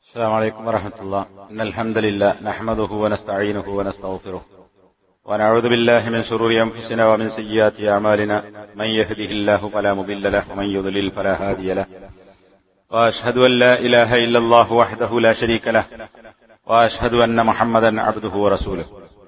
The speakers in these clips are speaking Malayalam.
السلام عليكم ورحمة الله إن الحمد لله نحمده ونستعينه ونستغفره ونعوذ بالله من شرور أنفسنا ومن سيئات أعمالنا من يهده الله فلا مضل له ومن يضلل فلا هادي له وأشهد أن لا إله إلا الله وحده لا شريك له وأشهد أن محمدا عبده ورسوله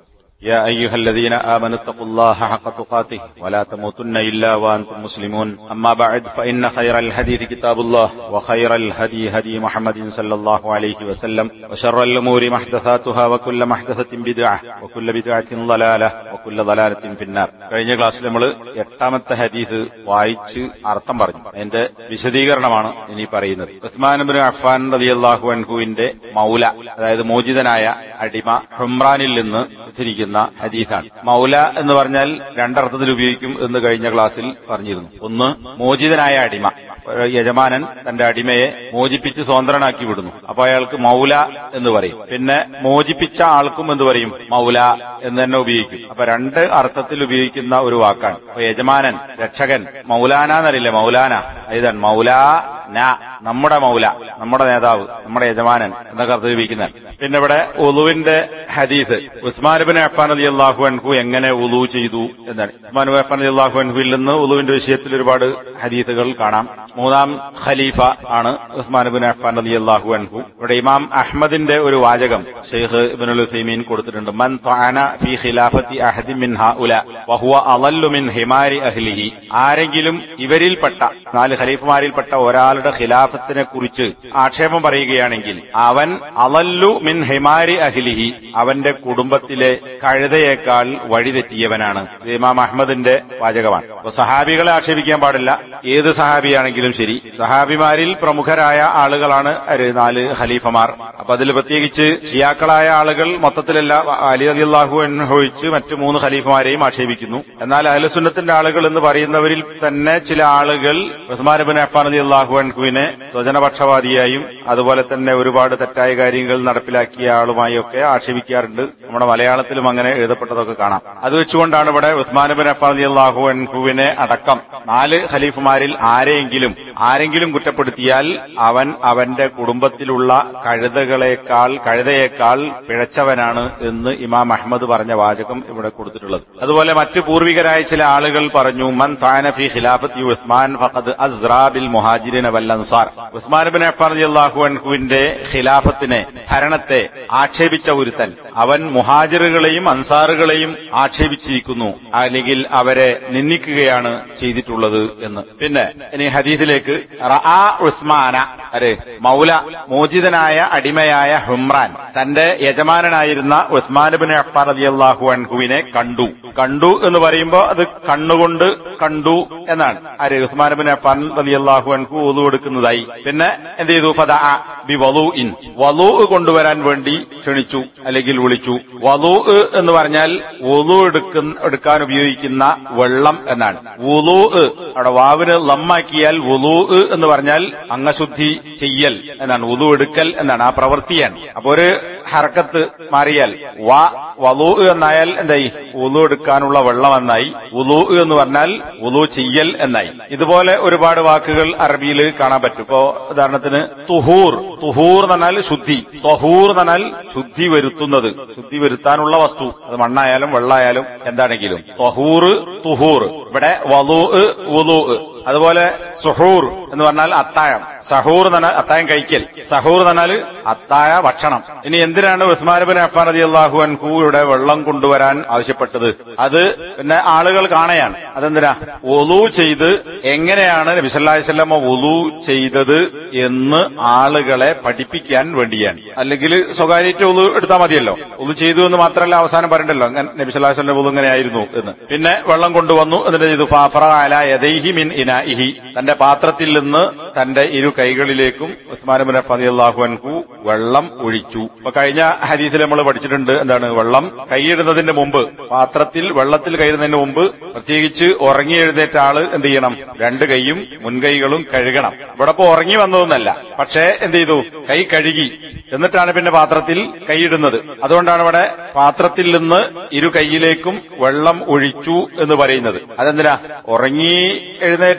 يا أيها الذين آمنوا اتقوا الله حق تقاته ولا تموتن إلا وأنتم مسلمون أما بعد فإن خير الحديث كتاب الله وخير الهدي هدي محمد صلى الله عليه وسلم وشر الأمور محدثاتها وكل محدثة بدعة وكل بدعة ضلالة وكل ضلالة في النار കഴിഞ്ഞ ക്ലാസ്സിൽ നമ്മൾ എട്ടാമത്തെ ഹദീസ് വായിച്ച് അർത്ഥം പറഞ്ഞു അതിന്റെ വിശദീകരണമാണ് ഇനി പറയുന്നത് ഉസ്മാൻ ബിൻ അഫ്ഫാൻ റളിയല്ലാഹു അൻഹുവിന്റെ മൗല അതായത് മോചിതനായ അടിമ ഹുംറാനിൽ നിന്ന് ഉദ്ധരിക്കുന്ന ഹദീസാണ് മൗല എന്ന് പറഞ്ഞാൽ രണ്ടർത്ഥത്തിൽ ഉപയോഗിക്കും എന്ന് കഴിഞ്ഞ ക്ലാസ്സിൽ പറഞ്ഞിരുന്നു ഒന്ന് മോചിതനായ അടിമ യജമാനൻ തന്റെ അടിമയെ മോചിപ്പിച്ച് സ്വതന്ത്രനാക്കി വിടുന്നു അപ്പൊ അയാൾക്ക് മൗല എന്ന് പറയും പിന്നെ മോചിപ്പിച്ച ആൾക്കും എന്ന് പറയും മൗല എന്ന് തന്നെ ഉപയോഗിക്കും അപ്പൊ രണ്ട് അർത്ഥത്തിൽ ഉപയോഗിക്കുന്ന ഒരു വാക്കാണ് അപ്പൊ യജമാനൻ രക്ഷകൻ മൗലാന എന്നറിയില്ലേ മൗലാന ഇതാണ് മൗലാ ന നമ്മുടെ മൗല നമ്മുടെ നേതാവ് നമ്മുടെ യജമാനൻ എന്നൊക്കെ അർത്ഥം ഉപയോഗിക്കുന്നത് പിന്നെ ഇവിടെ ഉലുവിന്റെ ഹദീസ് ഉസ്മാനുബിൻ അഫാൻ അലി അള്ളാഹു അൻഹു എങ്ങനെ ഉലു ചെയ്തു എന്നാണ് ഉസ്മാൻ അഫാൻ അലി അള്ളാഹു അൻഹുവിൽ നിന്ന് ഉലുവിന്റെ വിഷയത്തിൽ ഒരുപാട് ഹദീസുകൾ കാണാം മൂന്നാം ഖലീഫ ആണ് ഉസ്മാനുബിൻ അഫാൻ അലി അള്ളാഹു അൻഹു ഇവിടെ ഇമാം അഹമ്മദിന്റെ ഒരു വാചകം ഷെയ്ഖ് ഇബിനുൽ ഹുസൈമീൻ കൊടുത്തിട്ടുണ്ട് മൻ ത്വാന ഫി ഖിലാഫത്തി അഹദി മിൻ ഹഉല വഹുവ അളല്ലു മിൻ ഹിമാരി അഹ്ലിഹി ആരെങ്കിലും ഇവരിൽപ്പെട്ട നാല് ഖലീഫമാരിൽപ്പെട്ട ഒരാളുടെ ഖിലാഫത്തിനെ കുറിച്ച് ആക്ഷേപം പറയുകയാണെങ്കിൽ അവൻ അളല്ലു മിൻ ഹിമാരി അഹ്ലിഹി അവന്റെ കുടുംബത്തിലെ കഴുതയേക്കാൾ വഴിതെറ്റിയവനാണ് ഇത് ഇമാം അഹമ്മദിന്റെ വാചകമാണ് അപ്പൊ സഹാബികളെ ആക്ഷേപിക്കാൻ പാടില്ല ഏത് സഹാബിയാണെങ്കിലും ശരി സഹാബിമാരിൽ പ്രമുഖരായ ആളുകളാണ് ഒരു നാല് ഖലീഫമാർ അപ്പൊ അതിൽ പ്രത്യേകിച്ച് ഷിയാക്കളായ ആളുകൾ മൊത്തത്തിലല്ല അലി അലി അള്ളാഹു ഒഴിച്ച് മറ്റു മൂന്ന് ഖലീഫമാരെയും ആക്ഷേപിക്കുന്നു എന്നാൽ അഹ്ലസുന്നത്തിന്റെ ആളുകൾ എന്ന് പറയുന്നവരിൽ തന്നെ ചില ആളുകൾ ഉസ്മാൻ അഫാൻ അലി അള്ളാഹു അൻഹുവിനെ സ്വജനപക്ഷവാദിയായും അതുപോലെ തന്നെ ഒരുപാട് തെറ്റായ കാര്യങ്ങൾ നടപ്പിലാക്കിയ ആളുമായി ഒക്കെ ആക്ഷേപിക്കാറുണ്ട് നമ്മുടെ മലയാളത്തിലും അങ്ങനെ എഴുതപ്പെട്ടതൊക്കെ കാണാം അത് വെച്ചുകൊണ്ടാണ് ഇവിടെ ഉസ്മാൻ ബിൻ അഫാൻ അലി അള്ളാഹു അൻഹുവിനെ അടക്കം നാല് ഖലീഫുമാരിൽ ആരെയെങ്കിലും ആരെങ്കിലും കുറ്റപ്പെടുത്തിയാൽ അവൻ അവന്റെ കുടുംബത്തിലുള്ള കഴുതകളെക്കാൾ കഴുതയേക്കാൾ പിഴച്ചവനാണ് എന്ന് ഇമാം അഹമ്മദ് പറഞ്ഞ വാചകം ഇവിടെ കൊടുത്തിട്ടുള്ളത് അതുപോലെ മറ്റു പൂർവികരായ ചില ആളുകൾ പറഞ്ഞു മൻ താനഫി ഖിലാഫത്തി ഉസ്മാൻ ഫഖദ് അസ്റാബിൽ മുഹാജിരിന വൽ അൻസാർ ഉസ്മാൻ ബിൻ അഫ്ഫാൻ റളിയല്ലാഹു അൻഹുവിന്റെ ഖിലാഫത്തിനെ ഭരണത്തെ ആക്ഷേപിച്ച ഒരുത്തൻ അവൻ മുഹാജിറുകളെയും അൻസാറുകളെയും ആക്ഷേപിച്ചിരിക്കുന്നു അല്ലെങ്കിൽ അവരെ നിന്ദിക്കുകയാണ് ചെയ്തിട്ടുള്ളത് എന്ന് പിന്നെ ഇനി ഹദീസിലേക്ക് റആ ഉസ്മാന അരെ മൗല മോചിതനായ അടിമയായ ഹുംറാൻ തന്റെ യജമാനനായിരുന്ന ഉസ്മാൻ ബിൻ അഫ്ഫാൻ റളിയല്ലാഹു അൻഹുവിനെ കണ്ടു കണ്ടു എന്ന് പറയുമ്പോൾ അത് കണ്ണുകൊണ്ട് കണ്ടു എന്നാണ് ആര് ഉസ്മാൻ ബിൻ അഫ്ഫാൻ റളിയല്ലാഹു അൻഹു ഒതു എടുക്കുന്നതായി പിന്നെ എന്ത് ചെയ്തു ഫദ ബി വലു ഇൻ വലു കൊണ്ടുവരാൻ വേണ്ടി ക്ഷണിച്ചു അല്ലെങ്കിൽ വിളിച്ചു വലു എന്ന് പറഞ്ഞാൽ ഒതു എടുക്കുന്ന എടുക്കാൻ ഉപയോഗിക്കുന്ന വെള്ളം എന്നാണ് വുലു അവിടെ വാവിന് ലമ്മാക്കിയാൽ വുലു എന്ന് പറഞ്ഞാൽ അംഗശുദ്ധി ചെയ്യൽ എന്നാണ് ഉതു എടുക്കൽ എന്നാണ് ആ പ്രവൃത്തിയാണ് അപ്പൊ ഒരു ഹർക്കത്ത് മാറിയാൽ വാ വലു എന്നായാൽ എന്തായി ഉലു എടുക്കാനുള്ള വെള്ളം എന്നായി ഉലു എന്ന് പറഞ്ഞാൽ ഉലു ചെയ്യൽ എന്നായി ഇതുപോലെ ഒരുപാട് വാക്കുകൾ അറബിയിൽ കാണാൻ പറ്റും ഇപ്പോ ഉദാഹരണത്തിന് തുഹൂർ തുഹൂർ എന്ന് പറഞ്ഞാൽ ശുദ്ധി തൊഹൂർ എന്ന് പറഞ്ഞാൽ ശുദ്ധി വരുത്തുന്നത് ശുദ്ധി വരുത്താനുള്ള വസ്തു അത് മണ്ണായാലും വെള്ളമായാലും എന്താണെങ്കിലും തൊഹൂർ തുഹൂർ ഇവിടെ വലു ഉലു അതുപോലെ സുഹൂർ എന്ന് പറഞ്ഞാൽ അത്താഴം സഹൂർ എന്ന് പറഞ്ഞാൽ അത്താഴം കഴിക്കൽ സഹൂർ എന്ന് പറഞ്ഞാൽ അത്താഴ ഭക്ഷണം ഇനി എന്തിനാണ് ഉസ്മാനബിൻ അഫാൻ റതി അള്ളാഹു അൻഹു ഇവിടെ വെള്ളം കൊണ്ടുവരാൻ ആവശ്യപ്പെട്ടത് അത് പിന്നെ ആളുകൾ കാണയാണ് അതെന്തിനാ ഒലു ചെയ്ത് എങ്ങനെയാണ് നബിസല്ലാസ്വല്ലമ്മ ഒലു ചെയ്തത് എന്ന് ആളുകളെ പഠിപ്പിക്കാൻ വേണ്ടിയാണ് അല്ലെങ്കിൽ സ്വകാര്യറ്റ് ഒലു എടുത്താൽ മതിയല്ലോ ഒലു ചെയ്തു എന്ന് മാത്രമല്ല അവസാനം പറയണ്ടല്ലോ നബിസല്ലാസ്വല്ലം ഒലു ഇങ്ങനെയായിരുന്നു എന്ന് പിന്നെ വെള്ളം കൊണ്ടുവന്നു എന്നിട്ട് ചെയ്തു ഫാഫറ അല യദൈഹി മിൻ ഇനാഇഹി തന്റെ പാത്രത്തിൽ നിന്ന് തന്റെ ഇരു കൈകളിലേക്കും ഉസ്മാൻ ഫതി അള്ളാഹു അൻഹു വെള്ളം ഒഴിച്ചു അപ്പൊ കഴിഞ്ഞ ഹദീസിൽ നമ്മൾ പഠിച്ചിട്ടുണ്ട് എന്താണ് വെള്ളം കൈയിടുന്നതിന് മുമ്പ് പാത്രത്തിൽ വെള്ളത്തിൽ കൈയിടുന്നതിന് മുമ്പ് പ്രത്യേകിച്ച് ഉറങ്ങി എഴുന്നേറ്റ ആള് എന്ത് ചെയ്യണം രണ്ട് കൈയും മുൻകൈകളും കഴുകണം ഇവിടെ ഇപ്പൊ ഉറങ്ങി വന്നതൊന്നല്ല പക്ഷേ എന്ത് ചെയ്തു കൈ കഴുകി എന്നിട്ടാണ് പിന്നെ പാത്രത്തിൽ കൈയിടുന്നത് അതുകൊണ്ടാണ് ഇവിടെ പാത്രത്തിൽ നിന്ന് ഇരു കൈയിലേക്കും വെള്ളം ഒഴിച്ചു എന്ന് പറയുന്നത് അതെന്തിനാ ഉറങ്ങി എഴുന്നേറ്റ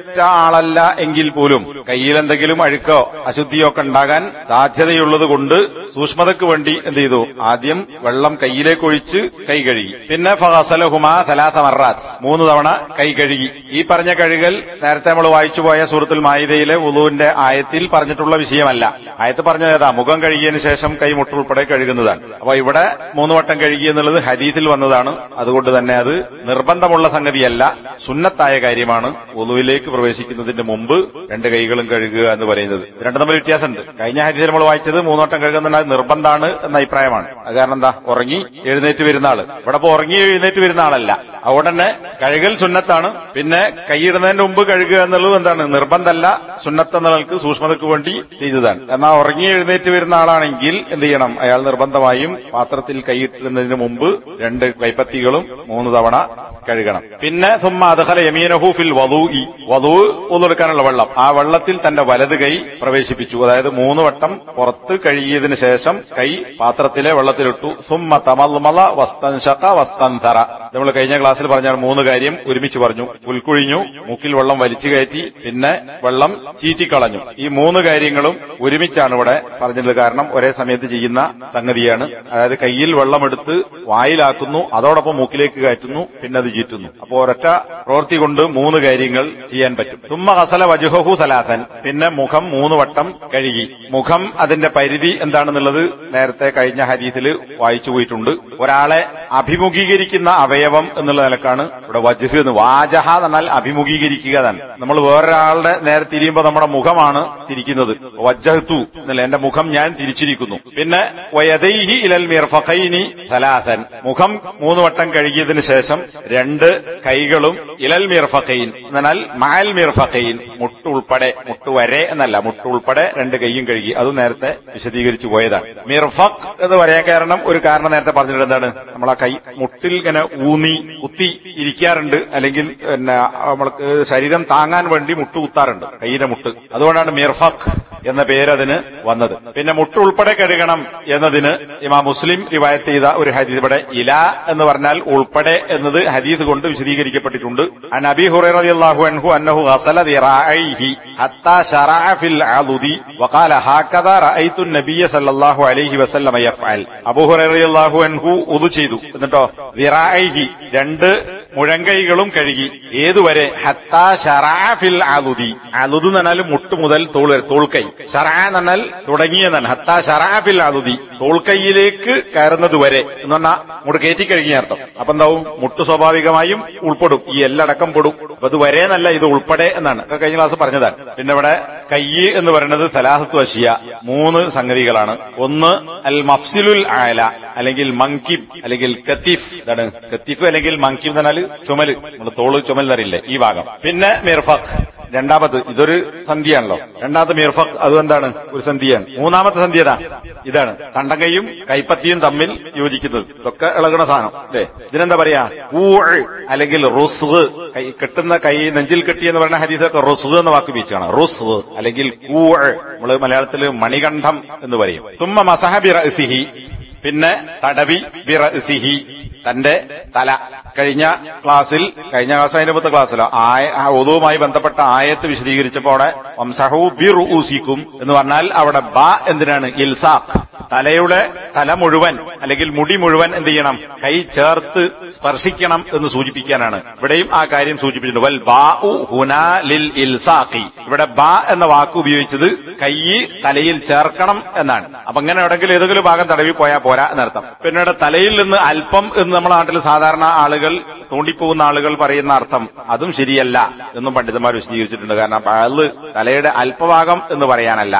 എഴുന്നേറ്റ ആളല്ല എങ്കിൽ പോലും കയ്യിൽ എന്തെങ്കിലും അഴുക്കോ അശുദ്ധിയോ ഒക്കെ ഉണ്ടാകാൻ സാധ്യതയുള്ളത് കൊണ്ട് സൂക്ഷ്മതയ്ക്ക് വേണ്ടി എന്ത് ചെയ്തു ആദ്യം വെള്ളം കയ്യിലേക്ക് ഒഴിച്ച് കൈ കഴുകി പിന്നെ ഫസലഹുമ സലാത്ത മറാത്ത് മൂന്ന് തവണ കൈ കഴുകി ഈ പറഞ്ഞ കഴുകൽ നേരത്തെ നമ്മൾ വായിച്ചുപോയ സൂറത്തുൽ മായിദയിലെ ഉളുവിന്റെ ആയത്തിൽ പറഞ്ഞിട്ടുള്ള വിഷയമല്ല ആയത്ത് പറഞ്ഞത് ഏതാ മുഖം കഴുകിയതിനു ശേഷം കൈ മുട്ടുൾപ്പെടെ കഴുകുന്നതാണ് അപ്പൊ ഇവിടെ മൂന്ന് വട്ടം കഴുകി എന്നുള്ളത് ഹദീത്തിൽ വന്നതാണ് അതുകൊണ്ട് തന്നെ അത് നിർബന്ധമുള്ള സംഗതിയല്ല സുന്നത്തായ കാര്യമാണ് ഉളുവിലേക്ക് പ്രവേശിക്കുന്നതിന് മുമ്പ് രണ്ട് കൈകളും കഴുകുക എന്ന് പറയുന്നത് ഇത് രണ്ടും തമ്മിൽ വ്യത്യാസമുണ്ട് കഴിഞ്ഞ ഹദീസിൽ നമ്മൾ വായിച്ചത് മൂന്നോട്ടം കഴുകുന്ന നിർബന്ധമാണ് എന്ന അഭിപ്രായമാണ് അത് കാരണം എന്താ ഉറങ്ങി എഴുന്നേറ്റ് വരുന്ന ആള് ഇവിടെ ഇപ്പൊ ഉറങ്ങി എഴുന്നേറ്റ് വരുന്ന ആളല്ല അതുകൊണ്ട് തന്നെ കഴുകൽ സുന്നത്താണ് പിന്നെ കൈയിടുന്നതിന് മുമ്പ് കഴുകുക എന്നുള്ളത് എന്താണ് നിർബന്ധമല്ല സുന്നത്ത് എന്ന നിലക്ക് സൂക്ഷ്മതയ്ക്ക് വേണ്ടി ചെയ്തതാണ് എന്നാൽ ഉറങ്ങി എഴുന്നേറ്റ് വരുന്ന ആളാണെങ്കിൽ എന്ത് ചെയ്യണം അയാൾ നിർബന്ധമായും പാത്രത്തിൽ കൈയിടുന്നതിന് മുമ്പ് രണ്ട് കൈപ്പത്തികളും മൂന്ന് തവണ കഴുകണം പിന്നെ സുമ്മ അദഹല യമീനഹു ഫിൽ വധൂഇ വധൂ ഒന്നെടുക്കാനുള്ള വെള്ളം ആ വെള്ളത്തിൽ തന്റെ വലത് കൈ പ്രവേശിപ്പിച്ചു അതായത് മൂന്ന് വട്ടം പുറത്ത് കഴുകിയതിനു ശേഷം കൈ പാത്രത്തിലെ വെള്ളത്തിലിട്ടു സുമ്മ തമൽമല വസ്തൻഷക വസ്തൻതറ നമ്മൾ കഴിഞ്ഞ ക്ലാസ്സിൽ പറഞ്ഞ മൂന്ന് കാര്യം ഒരുമിച്ച് പറഞ്ഞു ഉൾക്കുഴിഞ്ഞു മൂക്കിൽ വെള്ളം വലിച്ചു കയറ്റി പിന്നെ വെള്ളം ചീറ്റിക്കളഞ്ഞു ഈ മൂന്ന് കാര്യങ്ങളും ഒരുമിച്ചാണ് ഇവിടെ പറഞ്ഞത് കാരണം ഒരേ സമയത്ത് ചെയ്യുന്ന സംഗതിയാണ് അതായത് കയ്യിൽ വെള്ളമെടുത്ത് വായിലാക്കുന്നു അതോടൊപ്പം മൂക്കിലേക്ക് കയറ്റുന്നു പിന്നെ അത് ചീറ്റുന്നു അപ്പോൾ ഒരൊറ്റ പ്രവൃത്തി കൊണ്ട് മൂന്ന് കാര്യങ്ങൾ ചെയ്യാൻ പറ്റും തുമ്മ ഹസല വജുഹു സലാസൻ പിന്നെ മുഖം മൂന്ന് വട്ടം കഴുകി മുഖം അതിന്റെ പരിധി എന്താണെന്നുള്ളത് നേരത്തെ കഴിഞ്ഞ ഹരീതിൽ വായിച്ചു പോയിട്ടുണ്ട് ഒരാളെ അഭിമുഖീകരിക്കുന്ന അവയവം എന്നുള്ള നിലക്കാണ് ഇവിടെ വജുഹ് എന്ന് വാജഹ എന്നാൽ അഭിമുഖീകരിക്കുക എന്നാണ് നമ്മൾ വേറൊരാളുടെ നേരെ തിരിയുമ്പോൾ നമ്മുടെ മുഖമാണ് തിരിക്കുന്നത് വജ്ജഹത്തു എന്നല്ല എന്റെ മുഖം ഞാൻ തിരിച്ചിരിക്കുന്നു പിന്നെ വയദൈഹി ഇലൽ മിർഫഖൈനി സലാസൻ മുഖം മൂന്ന് വട്ടം കഴുകിയതിനു ശേഷം രണ്ട് കൈകളും ഇലൽ മിർഫഖൈൻ എന്നാൽ മാൽ മിർഫഖൈൻ മുട്ട് ഉൾപ്പെടെ മുട്ട് വരെ എന്നല്ല മുട്ട് ഉൾപ്പെടെ രണ്ട് കൈയും കഴുകി അത് നേരത്തെ വിശദീകരിച്ചു പോയതാണ് മിർഫഖ് എന്ന് പറയാൻ കാരണം ഒരു കാരണം നേരത്തെ പറഞ്ഞിട്ട് എന്താണ് നമ്മൾ ആ കൈ മുട്ടിൽ ഇങ്ങനെ ഊന്നി കുത്തി ഇരിക്കാറുണ്ട് അല്ലെങ്കിൽ പിന്നെ നമ്മൾക്ക് ശരീരം താങ്ങാൻ വേണ്ടി മുട്ട് കുത്താറുണ്ട് കൈയിലെ മുട്ട് അതുകൊണ്ടാണ് മിർഫഖ് എന്ന പേര് അതിന് വന്നത് പിന്നെ മുട്ട് ഉൾപ്പെടെ കഴുകണം എന്നതിന് ഇമാ മുസ്ലിം റിവായത്ത് ചെയ്ത ഒരു ഹദീസ് ഇവിടെ ഇല എന്ന് പറഞ്ഞാൽ ഉൾപ്പെടെ എന്നത് ഹദീസ് കൊണ്ട് വിശദീകരിക്കപ്പെട്ടിട്ടുണ്ട് അൻ അബി ഹുറൈറ റളിയല്ലാഹു അൻഹു അന്നഹു ഗസല ദിറാഇഹി ഹത്താ ശറഅ ഫിൽ അദുദി വഖാല ഹാകദാ റഅയ്തു നബിയ സല്ലല്ലാഹു അലൈഹി വസല്ലമ യഫ്അൽ അബൂ ഹുറൈറ റളിയല്ലാഹു അൻഹു ഉദു ചെയ്തു എന്നിട്ടോ ദിറാഇഹി രണ്ട് മുഴങ്കൈകളും കഴുകി ഏതുവരെ ഹത്താ ശറഅ ഫിൽ അദുദി അദുദ് എന്ന് പറഞ്ഞാൽ മുട്ട് മുതൽ തോൾ വരെ തോൾക്കൈ ശറഅ എന്ന് പറഞ്ഞാൽ തുടങ്ങിയെന്നാണ് ഹത്താ ശറഅ ഫിൽ അദുദി തോൾക്കൈയിലേക്ക് കയറുന്നത് വരെ എന്ന് പറഞ്ഞാൽ മുട്ട് കയറ്റി കഴുകിയ അർത്ഥം അപ്പൊ എന്താവും മുട്ട് സ്വാഭാവികമായും ഉൾപ്പെടും ഈ എല്ലടക്കം പെടും അപ്പൊ ഇത് വരെ എന്നല്ല ഇത് ഉൾപ്പെടെ എന്നാണ് ഒക്കെ കഴിഞ്ഞ ക്ലാസ് പറഞ്ഞതാണ് പിന്നെ ഇവിടെ കൈ എന്ന് പറയുന്നത് സലാഹത്തു അഷിയ മൂന്ന് സംഗതികളാണ് ഒന്ന് അൽ മഫ്സിലുൽ ആല അല്ലെങ്കിൽ മങ്കിബ് അല്ലെങ്കിൽ കത്തീഫ് ഇതാണ് കത്തീഫ് അല്ലെങ്കിൽ മങ്കിബ് എന്ന് പറഞ്ഞാൽ ചുമല് നമ്മൾ തോള് ചുമൽ എന്നറിയില്ലേ ഈ ഭാഗം പിന്നെ മിർഫഖ് രണ്ടാമത് ഇതൊരു സന്ധിയാണല്ലോ രണ്ടാമത്തെ മിർഫഖ് അതും എന്താണ് ഒരു സന്ധിയാണ് മൂന്നാമത്തെ സന്ധി ഏതാ ഇതാണ് തണ്ടങ്കയും കൈപ്പത്തിയും തമ്മിൽ യോജിക്കുന്നത് ഇതൊക്കെ ഇളകണ സാധനം അല്ലേ ഇതിനെന്താ പറയാ കൂ അല്ലെങ്കിൽ റുസ് കൈ കെട്ടുന്ന കൈ നെഞ്ചിൽ കെട്ടി എന്ന് പറയുന്ന ഹദീസൊക്കെ റുസ് എന്ന വാക്ക് ഉപയോഗിച്ചാണ് റുസ് അല്ലെങ്കിൽ കൂ നമ്മള് മലയാളത്തിൽ മണികണ്ഠം എന്ന് പറയും തുമ്മ മസഹബി റസിഹി പിന്നെ തടവി ബിറസിഹി തന്റെ തല കഴിഞ്ഞ ക്ലാസ്സിൽ കഴിഞ്ഞ ക്ലാസ് അതിന്റെ മുമ്പത്തെ ക്ലാസ്സിലോ ആയ ഒതുവുമായി ബന്ധപ്പെട്ട ആയത്ത് വിശദീകരിച്ചപ്പോൾ അവിടെ വംസഹു ബിർ ഊസിക്കും എന്ന് പറഞ്ഞാൽ അവിടെ ബ എന്തിനാണ് ഇൽസാഖ് തലയുടെ തല മുഴുവൻ അല്ലെങ്കിൽ മുടി മുഴുവൻ എന്ത് ചെയ്യണം കൈ ചേർത്ത് സ്പർശിക്കണം എന്ന് സൂചിപ്പിക്കാനാണ് ഇവിടെയും ആ കാര്യം സൂചിപ്പിച്ചിട്ടുണ്ട് വൽ ബാ ഹുന ലിൽ ഇൽസാഖി ഇവിടെ ബ എന്ന വാക്ക് ഉപയോഗിച്ചത് കൈ തലയിൽ ചേർക്കണം എന്നാണ് അപ്പൊ അങ്ങനെ എവിടെങ്കിലും ഏതെങ്കിലും ഭാഗം തടവി പോയാൽ പോരാ എന്നർത്ഥം പിന്നീട് തലയിൽ നിന്ന് അല്പം എന്ന് നമ്മുടെ നാട്ടിൽ സാധാരണ ആളുകൾ തോണ്ടിപ്പോകുന്ന ആളുകൾ പറയുന്ന അർത്ഥം അതും ശരിയല്ല എന്നും പണ്ഡിതന്മാർ വിശദീകരിച്ചിട്ടുണ്ട് കാരണം അത് തലയുടെ അല്പഭാഗം എന്ന് പറയാനല്ല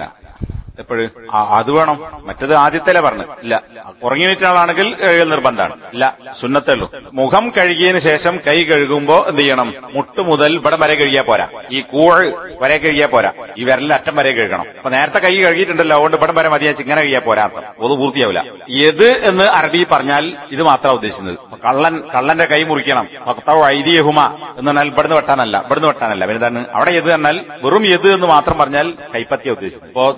എപ്പോഴും അത് വേണം മറ്റത് ആദ്യത്തിലെ പറഞ്ഞു ഇല്ല ഉറങ്ങി വെച്ച ആളാണെങ്കിൽ കഴുകൽ നിർബന്ധമാണ് ഇല്ല സുന്നത്തേ ഉള്ളൂ മുഖം കഴുകിയതിനു ശേഷം കൈ കഴുകുമ്പോ എന്ത് ചെയ്യണം മുട്ട് മുതൽ ഇവിടം വരെ കഴുകിയാ പോരാ ഈ കൂഴ് വരെ കഴുകിയാ പോരാ ഈ വിരലിന്റെ അറ്റം വരെ കഴുകണം അപ്പൊ നേരത്തെ കൈ കഴുകിയിട്ടുണ്ടല്ലോ അതുകൊണ്ട് ഇവിടം വരെ മതിയാച്ച് ഇങ്ങനെ കഴുകിയാ പോരാ അത് പൂർത്തിയാവില്ല ഏത് എന്ന് അറബി പറഞ്ഞാൽ ഇത് മാത്രമാണ് ഉദ്ദേശിക്കുന്നത് കള്ളൻ കള്ളന്റെ കൈ മുറിക്കണം ഭക്താവ് ഐതിയഹുമ എന്ന് പറഞ്ഞാൽ ഇവിടുന്ന് വെട്ടാനല്ല ഇവിടുന്ന് വെട്ടാനല്ല എന്താണ് അവിടെ എത് പറഞ്ഞാൽ വെറും എത് എന്ന് മാത്രം പറഞ്ഞാൽ കൈപ്പത്തിയ ഉദ്ദേശിക്കുന്നത് ഇപ്പോ തയമം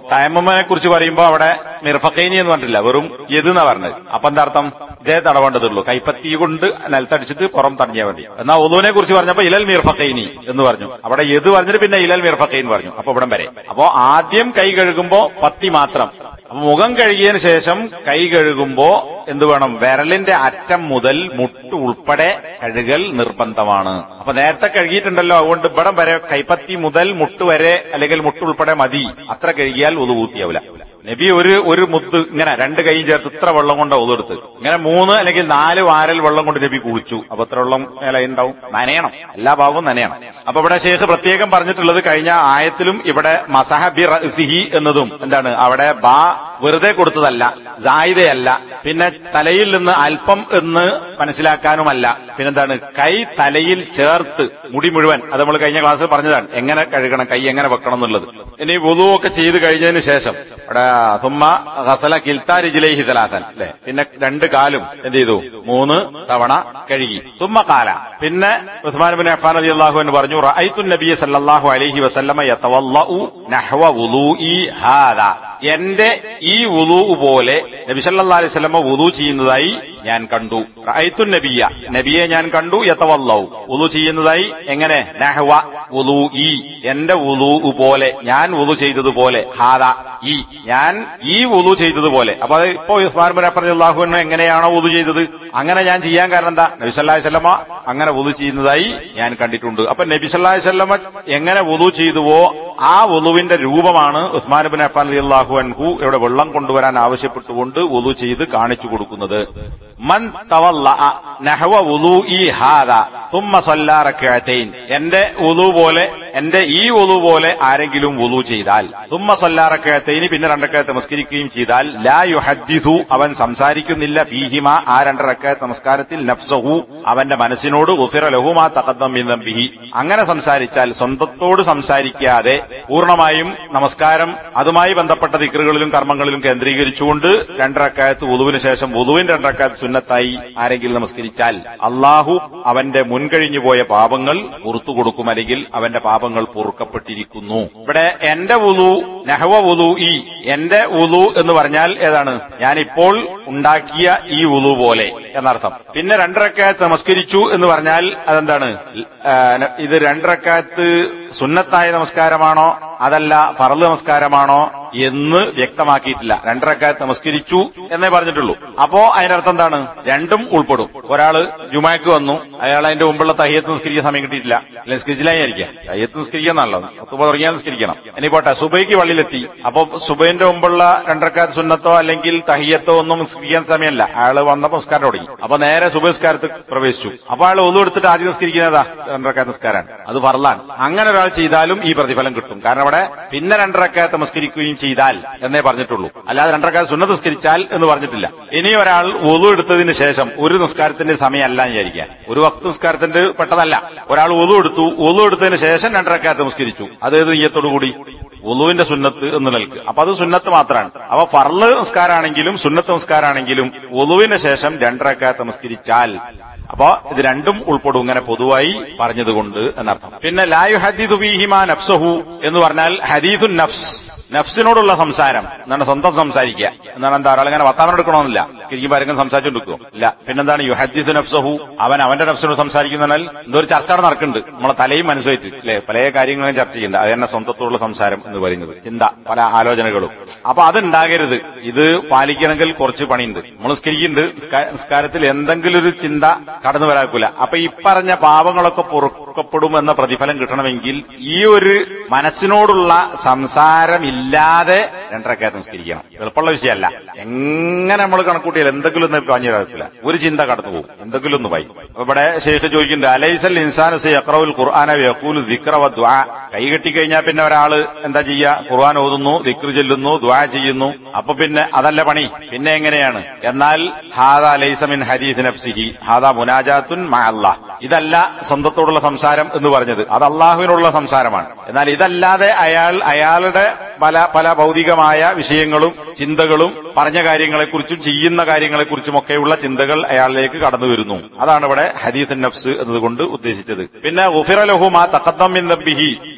തയമ്മനെ കുറിച്ച് പറയുമ്പോൾ അവിടെ മിർഫക്കൈനി എന്ന് പറഞ്ഞിട്ടില്ല വെറും യദ് എന്നാ പറഞ്ഞത് അപ്പൊ എന്താ അർത്ഥം ഇതേ തടവേണ്ടതുള്ളൂ കൈപ്പത്തി കൊണ്ട് നിലത്തടിച്ചിട്ട് പുറം തടഞ്ഞാൽ മതി എന്നാൽ ഒതുവിനെ കുറിച്ച് പറഞ്ഞപ്പോ ഇലൽ മിർഫക്കൈനി എന്ന് പറഞ്ഞു അവിടെ യദ് പറഞ്ഞിട്ട് പിന്നെ ഇലൽ മിർഫക്കൈൻ പറഞ്ഞു അപ്പൊ ഇവിടം വരെ അപ്പോ ആദ്യം കൈ കഴുകുമ്പോ പത്തി മാത്രം അപ്പൊ മുഖം കഴുകിയതിന് ശേഷം കൈ കഴുകുമ്പോ എന്ത് വേണം വിരലിന്റെ അറ്റം മുതൽ മുട്ട് ഉൾപ്പെടെ കഴുകൽ നിർബന്ധമാണ് അപ്പൊ നേരത്തെ കഴുകിയിട്ടുണ്ടല്ലോ അതുകൊണ്ട് ഇവിടം വരെ കൈപ്പത്തി മുതൽ മുട്ട് വരെ അല്ലെങ്കിൽ മുട്ട് ഉൾപ്പെടെ മതി അത്ര കഴുകിയാൽ ഒതുകൂത്തിയാവില്ല നബി ഒരു ഒരു മുത്ത് ഇങ്ങനെ രണ്ട് കൈയും ചേർത്ത് ഇത്ര വെള്ളം കൊണ്ട് ഒതെടുത്ത് ഇങ്ങനെ മൂന്ന് അല്ലെങ്കിൽ നാല് വാരൽ വെള്ളം കൊണ്ട് നബി കുളിച്ചു അപ്പൊ എത്ര വെള്ളം മേലെ ഉണ്ടാവും നനയണം എല്ലാ ഭാഗവും നനയണം അപ്പൊ ഇവിടെ ഷേഖ് പ്രത്യേകം പറഞ്ഞിട്ടുള്ളത് കഴിഞ്ഞ ആയത്തിലും ഇവിടെ മസഹ ബി റഅ്സിഹി എന്നതും എന്താണ് അവിടെ ബാ വെറുതെ കൊടുത്തതല്ല ജായിദയല്ല പിന്നെ തലയിൽ നിന്ന് അല്പം എന്ന് മനസ്സിലാക്കാനുമല്ല പിന്നെന്താണ് കൈ തലയിൽ ചേർത്ത് മുടി മുഴുവൻ അത് നമ്മൾ കഴിഞ്ഞ ക്ലാസ്സിൽ പറഞ്ഞതാണ് എങ്ങനെ കഴുകണം കൈ എങ്ങനെ വെക്കണം എന്നുള്ളത് ഇനി വുളുവൊക്കെ ചെയ്ത് കഴിഞ്ഞതിന് ശേഷം അവിടെ സുമ്മ ഹസല കിൽത്താരിജിലേഹി തലാത്തൻ അല്ലെ പിന്നെ രണ്ട് കാലും എന്ത് ചെയ്തു മൂന്ന് തവണ കഴുകി സുമ്മ കാല പിന്നെ ഉസ്മാൻ ബിൻ അഫ്ഫാൻ റളിയല്ലാഹു അള്ളാഹു എന്ന് പറഞ്ഞു റഅയ്തു നബിയ സല്ലല്ലാഹു അലൈഹി വസല്ലമ യതവല്ലഉ നഹ്വ വുളൂഇ ഹാദാ എന്റെ ഈ വുളൂ പോലെ നബി സല്ലല്ലാഹു അലൈഹി വസല്ലമ വുളൂ ചെയ്യുന്നതായി ഞാൻ കണ്ടു റഅയ്തു നബിയ നബിയെ ഞാൻ കണ്ടു യതവല്ലഉ വുളൂ ചെയ്യുന്നതായി എങ്ങനെ നഹ്വ വുളൂഇ എന്റെ വുളൂ പോലെ ഞാൻ വുളൂ ചെയ്തതുപോലെ ഹാദാ ഈ ഞാൻ ഈ വുളു ചെയ്തതുപോലെ അപ്പൊ അത് ഇപ്പോ ഉസ്മാൻ ബിൻ അഫർ അള്ളാഹുവിന് എങ്ങനെയാണോ വുളു ചെയ്തത് അങ്ങനെ ഞാൻ ചെയ്യാൻ കാരണം എന്താ നബി സല്ലാഹി സ്വല്ലമ അങ്ങനെ വുളു ചെയ്യുന്നതായി ഞാൻ കണ്ടിട്ടുണ്ട് അപ്പൊ നബി സല്ലാഹി സ്വല്ലമ എങ്ങനെ വുളു ചെയ്തുവോ ആ വുളുവിന്റെ രൂപമാണ് ഉസ്മാൻ ബിൻ അഫാൻ അലി അള്ളാഹു അൻഹു ഇവിടെ വെള്ളം കൊണ്ടുവരാൻ ആവശ്യപ്പെട്ടുകൊണ്ട് വുളു ചെയ്ത് കാണിച്ചു കൊടുക്കുന്നത് മൻ തവല്ല നഹവ വുളു ഈ ഹാദ തുമ്മ സല്ലാറക്കഴത്തൈൻ എന്റെ വുളു പോലെ എന്റെ ഈ വുളു പോലെ ആരെങ്കിലും വുളു ചെയ്താൽ തുമ്മ സല്ലാറക്കഴത്തൈന് പിന്നെ രണ്ടക്കഴത്ത് നമസ്കരിക്കുകയും ചെയ്താൽ ലാ യുഹദ്ദിഥു അവൻ സംസാരിക്കുന്നില്ല ഫീഹിമ ആ രണ്ടരക്കഴത്ത് നമസ്കാരത്തിൽ നഫ്സഹു അവന്റെ മനസ്സിനോട് ഉഫിറ ലഹുമാ തകദ്ദം മിൻ ദംബിഹി അങ്ങനെ സംസാരിച്ചാൽ സ്വന്തത്തോട് സംസാരിക്കാതെ പൂർണ്ണമായും നമസ്കാരം അതുമായി ബന്ധപ്പെട്ട ദിക്റുകളിലും കർമ്മങ്ങളിലും കേന്ദ്രീകരിച്ചുകൊണ്ട് രണ്ടരക്കാലത്ത് വുളുവിന് ശേഷം വുളുവിന്റെ രണ്ടരക്കാലത്ത് സുന്നത്തായി ആരെങ്കിലും നമസ്കരിച്ചാൽ അള്ളാഹു അവന്റെ മുൻകഴിഞ്ഞു പോയ പാപങ്ങൾ പുറത്തു കൊടുക്കും അല്ലെങ്കിൽ അവന്റെ പാപങ്ങൾ പൊറുക്കപ്പെട്ടിരിക്കുന്നു ഇവിടെ എന്റെ വുളു നെഹവ വുളു ഈ എന്റെ വുളു എന്ന് പറഞ്ഞാൽ ഏതാണ് ഞാനിപ്പോൾ ഉണ്ടാക്കിയ ഈ വുളു പോലെ എന്നർത്ഥം പിന്നെ രണ്ടരക്കാലത്ത് നമസ്കരിച്ചു എന്ന് പറഞ്ഞാൽ അതെന്താണ് ആ, ഇത് രണ്ടരക്കാലത്ത് സുന്നത്തായ നമസ്കാരമാണോ അതല്ല ഫറല് നമസ്കാരമാണോ എന്ന് വ്യക്തമാക്കിയിട്ടില്ല രണ്ടരക്കാലത്ത് നമസ്കരിച്ചു എന്നേ പറഞ്ഞിട്ടുള്ളൂ അപ്പോ അതിനർത്ഥം എന്താണ് രണ്ടും ഉൾപ്പെടും ഒരാള് ജുമാക്ക് വന്നു അയാൾ അതിന്റെ മുമ്പുള്ള തയ്യത്ത് നിസ്കരിക്കാൻ സമയം കിട്ടിയിട്ടില്ല അല്ലെങ്കിൽ നിസ്കരിച്ചില്ലായിരിക്കാം തയ്യത്ത് നിസ്കരിക്കാന്നല്ലോ തുമ്പ തുടങ്ങിയാൽ നിസ്കരിക്കണം ഇനി പോട്ടെ സുബൈക്ക് പള്ളിയിലെത്തി അപ്പൊ സുബൈന്റെ മുമ്പുള്ള രണ്ടരക്കാലത്ത് സുന്നത്തോ അല്ലെങ്കിൽ തഹിയത്തോ ഒന്നും നിസ്കരിക്കാൻ സമയമല്ല അയാൾ വന്നപ്പോ നിസ്കാരം തുടങ്ങി അപ്പൊ നേരെ സുബൈസ്കാരത്ത് പ്രവേശിച്ചു അപ്പൊ അയാൾ ഒന്നു എടുത്തിട്ട് ആദ്യം നിസ്കരിക്കുന്നതാ രണ്ടരക്കാലത്ത് നിസ്കാരമാണ് അത് പറലാണ് അങ്ങനെ ഒരാൾ ചെയ്താലും ഈ പ്രതിഫലം കിട്ടും കാരണം അവിടെ പിന്നെ രണ്ടരക്കാലത്ത് നമസ്കരിക്കുകയും ചെയ്താൽ എന്നേ പറഞ്ഞിട്ടുള്ളൂ അല്ലാതെ രണ്ടരക്കാലത്ത് സുന്നത്ത് നിസ്കരിച്ചാൽ എന്ന് പറഞ്ഞിട്ടില്ല ഇനി ഒരാൾ ഒതു എടുത്തതിന് ശേഷം ഒരു നിസ്കാരത്തിന്റെ സമയമല്ല എന്ന് വിചാരിക്കുക ഒരു വക്ത നിസ്കാരത്തിന്റെ പെട്ടതല്ല ഒരാൾ ഒതു എടുത്തു ഒതു എടുത്തതിന് ശേഷം രണ്ടരക്കാലത്ത് നമസ്കരിച്ചു അതേത് നീയത്തോടു കൂടി ഉളുവിന്റെ സുന്നത്ത് എന്ന് നൽകുക അപ്പൊ അത് സുന്നത്ത് മാത്രമാണ് അപ്പൊ ഫർള് നിസ്കാരാണെങ്കിലും സുന്നത്ത് നിസ്കാരാണെങ്കിലും ഉളുവിന് ശേഷം രണ്ടരക്കാലത്ത് നമസ്കരിച്ചാൽ അപ്പോ ഇത് രണ്ടും ഉൾപ്പെടും ഇങ്ങനെ പൊതുവായി പറഞ്ഞതുകൊണ്ട് എന്നർത്ഥം പിന്നെ ലായു ഹദീദു ഫീഹിമാ നഫ്സഹു എന്ന് പറഞ്ഞാൽ ഹദീദുൻ നഫ്സ് നഫ്സിനോടുള്ള സംസാരം എന്നാണ് സ്വന്തം സംസാരിക്കുക എന്നാണ് എന്താ ഒരാളിങ്ങനെ വർത്താനം എടുക്കണമെന്നില്ല ശരിക്കും ആരെങ്കിലും സംസാരിച്ചുകൊണ്ടിരിക്കുമോ ഇല്ല പിന്നെന്താണ് യുഹദ്ദിദ് നഫ്സഹു അവൻ അവന്റെ നഫ്സിനോട് സംസാരിക്കുന്നതിനാൽ എന്തോ ഒരു ചർച്ച അവിടെ നടക്കുന്നുണ്ട് നമ്മളെ തലയും മനസ്സുമായിട്ട് അല്ലെ പല കാര്യങ്ങളും ചർച്ച ചെയ്യുന്നുണ്ട് അത് തന്നെ സ്വന്തത്തോടുള്ള സംസാരം എന്ന് പറയുന്നത് ചിന്ത പല ആലോചനകളും അപ്പൊ അതുണ്ടാകരുത് ഇത് പാലിക്കണമെങ്കിൽ കുറച്ച് പണിയുണ്ട് നമ്മൾ നിസ്കരിക്കുന്നുണ്ട് നിസ്കാ- നിസ്കാരത്തിൽ എന്തെങ്കിലും ഒരു ചിന്ത കടന്നു വരാക്കൂല അപ്പൊ ഈ പറഞ്ഞ പാപങ്ങളൊക്കെ പൊറുക്കപ്പെടുമെന്ന പ്രതിഫലം കിട്ടണമെങ്കിൽ ഈ ഒരു മനസ്സിനോടുള്ള സംസാരം ഇല്ലാതെ രണ്ടരക്കാലത്ത് നിസ്കരിക്കണം എളുപ്പമുള്ള വിഷയമല്ല എങ്ങനെ നമ്മൾ കണക്കൂട്ടിയാൽ എന്തെങ്കിലും ഒന്ന് പറഞ്ഞു തരത്തില്ല ഒരു ചിന്ത കടന്നു പോകും എന്തെങ്കിലും ഒന്ന് പോയി അപ്പൊ ഇവിടെ ശേഷം ചോദിക്കുന്നുണ്ട് അലൈസൽ ഇൻസാനു യക്രവുൽ ഖുർആന യഖൂലു ദിക്റ വ ദുആ കൈ കെട്ടിക്കഴിഞ്ഞാൽ പിന്നെ ഒരാള് എന്താ ചെയ്യുക ഖുർആൻ ഓതുന്നു ദിക്ർ ചൊല്ലുന്നു ദുആ ചെയ്യുന്നു അപ്പൊ പിന്നെ അതല്ല പണി പിന്നെ എങ്ങനെയാണ് എന്നാൽ ഹാദ ലൈസ മിൻ ഹദീസ് നഫ്സിഹി ഹാദ മുനാജാത്തുൻ മഅ അല്ലാഹ് ഇതല്ല സ്വന്തത്തോടുള്ള സംസാരം എന്ന് പറഞ്ഞത് അത് അള്ളാഹുവിനുള്ള സംസാരമാണ് എന്നാൽ ഇതല്ലാതെ അയാൾ അയാളുടെ പല പല ഭൗതികമായ വിഷയങ്ങളും ചിന്തകളും പറഞ്ഞ കാര്യങ്ങളെക്കുറിച്ചും ചെയ്യുന്ന കാര്യങ്ങളെക്കുറിച്ചും ഒക്കെയുള്ള ചിന്തകൾ അയാളിലേക്ക് കടന്നു വരുന്നു അതാണ് ഇവിടെ ഹദീസ് നഫ്സ് എന്നതുകൊണ്ട് ഉദ്ദേശിച്ചത് പിന്നെ ഉഫിറ ലഹുമാ തഖദ്ദം മിൻ ദബ്ബിഹി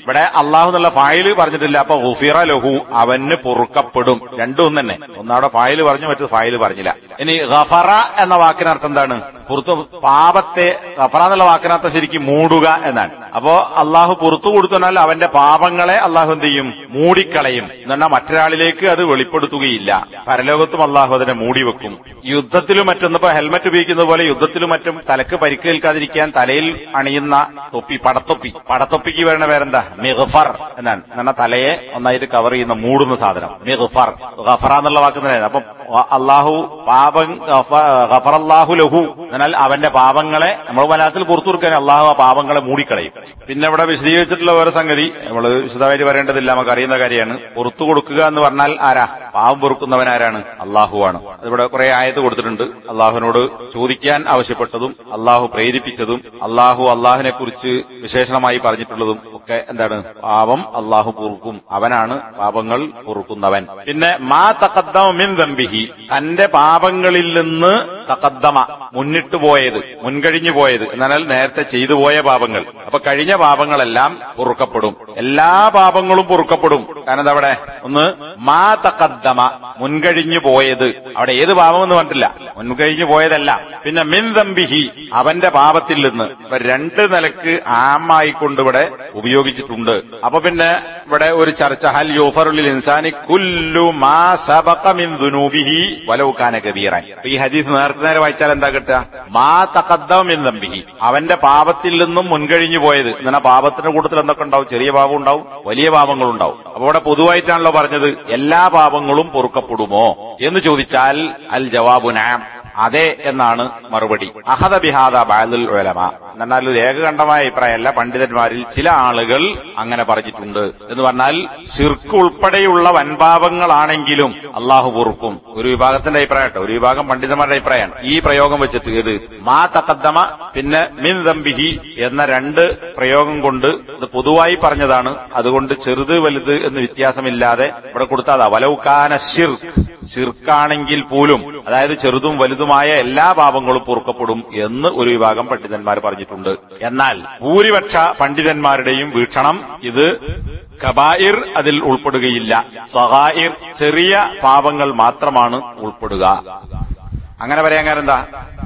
ഇവിടെ അള്ളാഹു എന്നുള്ള ഫായില് പറഞ്ഞിട്ടില്ല അപ്പൊ ഉഫിറ ലഹു അവന് പൊറുക്കപ്പെടും രണ്ടും തന്നെ ഒന്നവിടെ ഫായില് പറഞ്ഞു മറ്റു ഫായില് പറഞ്ഞില്ല ഇനി ഗഫറ എന്ന വാക്കിനർത്ഥം എന്താണ് പുറത്തു പാപത്തെ ഗഫറ എന്നുള്ള വാക്കിനർത്ഥം ശരിക്കും മൂടുക എന്നാണ് അപ്പോ അള്ളാഹു പുറത്തു കൊടുത്തനാൽ അവന്റെ പാപങ്ങളെ അള്ളാഹു എന്ത് ചെയ്യും മൂടിക്കളയും എന്നാൽ മറ്റൊരാളിലേക്ക് അത് വെളിപ്പെടുത്തുകയില്ല പരലോകത്തും അള്ളാഹു അതിനെ മൂടിവെക്കും യുദ്ധത്തിലും മറ്റൊന്നിപ്പോ ഹെൽമറ്റ് ഉപയോഗിക്കുന്നത് പോലെ യുദ്ധത്തിലും മറ്റും തലക്ക് പരിക്കേൽക്കാതിരിക്കാൻ തലയിൽ അണിയുന്ന തൊപ്പി പടത്തൊപ്പി പടത്തൊപ്പിക്ക് വരുന്ന പേരെന്താ മിഗ്ഫർ എന്നാണ് എന്നാൽ തലയെ ഒന്നായിട്ട് കവർ ചെയ്യുന്ന മൂടുന്ന സാധനം മിഗ്ഫർ ഗഫറ എന്നുള്ള വാക്ക് തന്നെ അപ്പം അള്ളാഹു പാപം ഗഫർ അള്ളാഹു ലഹു എന്നാൽ അവന്റെ പാപങ്ങളെ നമ്മൾ മലയാളത്തിൽ പുറത്തു കൊടുക്കാൻ അള്ളാഹു ആ പാപങ്ങളെ മൂടിക്കളയും പിന്നെ ഇവിടെ വിശദീകരിച്ചിട്ടുള്ള വേറെ സംഗതി നമ്മൾ വിശദമായിട്ട് പറയേണ്ടതില്ല നമുക്ക് അറിയുന്ന കാര്യമാണ് പുറത്തു കൊടുക്കുക എന്ന് പറഞ്ഞാൽ ആരാ പാവം പൊറുക്കുന്നവൻ ആരാണ് അള്ളാഹുവാണ് അതിവിടെ കുറെ ആയത്ത് കൊടുത്തിട്ടുണ്ട് അള്ളാഹുവിനോട് ചോദിക്കാൻ ആവശ്യപ്പെട്ടതും അള്ളാഹു പ്രേരിപ്പിച്ചതും അള്ളാഹു അള്ളാഹിനെ കുറിച്ച് വിശേഷണമായി പറഞ്ഞിട്ടുള്ളതും ഒക്കെ എന്താണ് പാപം അള്ളാഹു പൊറുക്കും അവനാണ് പാപങ്ങൾ പൊറുക്കുന്നവൻ പിന്നെ മാ തക്കദ്ദമ മിൻ ദംബിഹി തന്റെ പാപങ്ങളിൽ നിന്ന് തക്കദ്ദമ മുന്നിട്ട് പോയത് മുൻകഴിഞ്ഞു പോയത് എന്നാൽ നേരത്തെ ചെയ്തു പോയ പാപങ്ങൾ അപ്പൊ കഴിഞ്ഞ പാപങ്ങളെല്ലാം പൊറുക്കപ്പെടും എല്ലാ പാപങ്ങളും പൊറുക്കപ്പെടും കാരണം എന്താ അവിടെ ഒന്ന് മാ തക്കദ്ദമ മുൻകഴിഞ്ഞു പോയത് അവിടെ ഏത് പാപം എന്ന് പറഞ്ഞിട്ടില്ല മുൻകഴിഞ്ഞു പോയതല്ല പിന്നെ മിൻ ദംബിഹി അവന്റെ പാപത്തിൽ നിന്ന് ഇപ്പൊ രണ്ട് നിലക്ക് ആമായിക്കൊണ്ട് ഇവിടെ ഉപയോഗിച്ചിട്ടുണ്ട് അപ്പൊ പിന്നെ ഇവിടെ ഒരു ചർച്ച ഹൽ യൂഫറുൽ ഇൻസാനി കുല്ലു മാ സബഖ മിൻ ദുനൂബിഹി വലൗ കാന കബീറൻ ഈ ഹദീസ് നേരത്തെ നേരെ വായിച്ചാൽ എന്താ കിട്ടുക മാ തഖദ്ദമ മിൻ ദംബിഹി അവന്റെ പാപത്തിൽ നിന്നും മുൻകഴിഞ്ഞു പോയത് എന്നാൽ പാപത്തിന്റെ കൂട്ടത്തിൽ എന്തൊക്കെ ഉണ്ടാവും ചെറിയ പാപം ഉണ്ടാവും വലിയ പാപങ്ങളും ഉണ്ടാവും അപ്പൊ ഇവിടെ പൊതുവായിട്ടാണല്ലോ പറഞ്ഞത് എല്ലാ പാപങ്ങളും പൊറുക്കപ്പെടുമോ എന്ന് ചോദിച്ചാൽ അൽ ജവാബു നാം അതെ എന്നാണ് മറുപടി അഹദ ബിഹാദ ബാലുൽ ഉലമ എന്നാൽ ഒരു ഏകകണ്ഠമായ അഭിപ്രായമല്ല പണ്ഡിതന്മാരിൽ ചില ആളുകൾ അങ്ങനെ പറഞ്ഞിട്ടുണ്ട് എന്ന് പറഞ്ഞാൽ ശിർക്ക് ഉൾപ്പെടെയുള്ള വൻപാപങ്ങളാണെങ്കിലും അള്ളാഹു പൊറുക്കും ഒരു വിഭാഗത്തിന്റെ അഭിപ്രായം കേട്ടോ ഒരു വിഭാഗം പണ്ഡിതന്മാരുടെ അഭിപ്രായമാണ് ഈ പ്രയോഗം വെച്ചിട്ട് ഇത് മാ തക്കദ്ദമ പിന്നെ മിൻ ദംബിഹി എന്ന രണ്ട് പ്രയോഗം കൊണ്ട് ഇത് പൊതുവായി പറഞ്ഞതാണ് അതുകൊണ്ട് ചെറുത് വലുത് എന്ന് വ്യത്യാസമില്ലാതെ ഇവിടെ കൊടുത്താതാ വലൗക്കാന ഷിർക്ക് ഷിർക്കാണെങ്കിൽ പോലും അതായത് ചെറുതും വലുതുമായ എല്ലാ പാപങ്ങളും പൊറുക്കപ്പെടും എന്ന് ഒരു വിഭാഗം പണ്ഡിതന്മാർ പറഞ്ഞിട്ടുണ്ട് എന്നാൽ ഭൂരിപക്ഷ പണ്ഡിതന്മാരുടെയും വീക്ഷണം ഇത് കബായിർ അതിൽ ഉൾപ്പെടുകയില്ല സഹായിർ ചെറിയ പാപങ്ങൾ മാത്രമാണ് ഉൾപ്പെടുക അങ്ങനെ പറയാൻ കാരണം എന്താ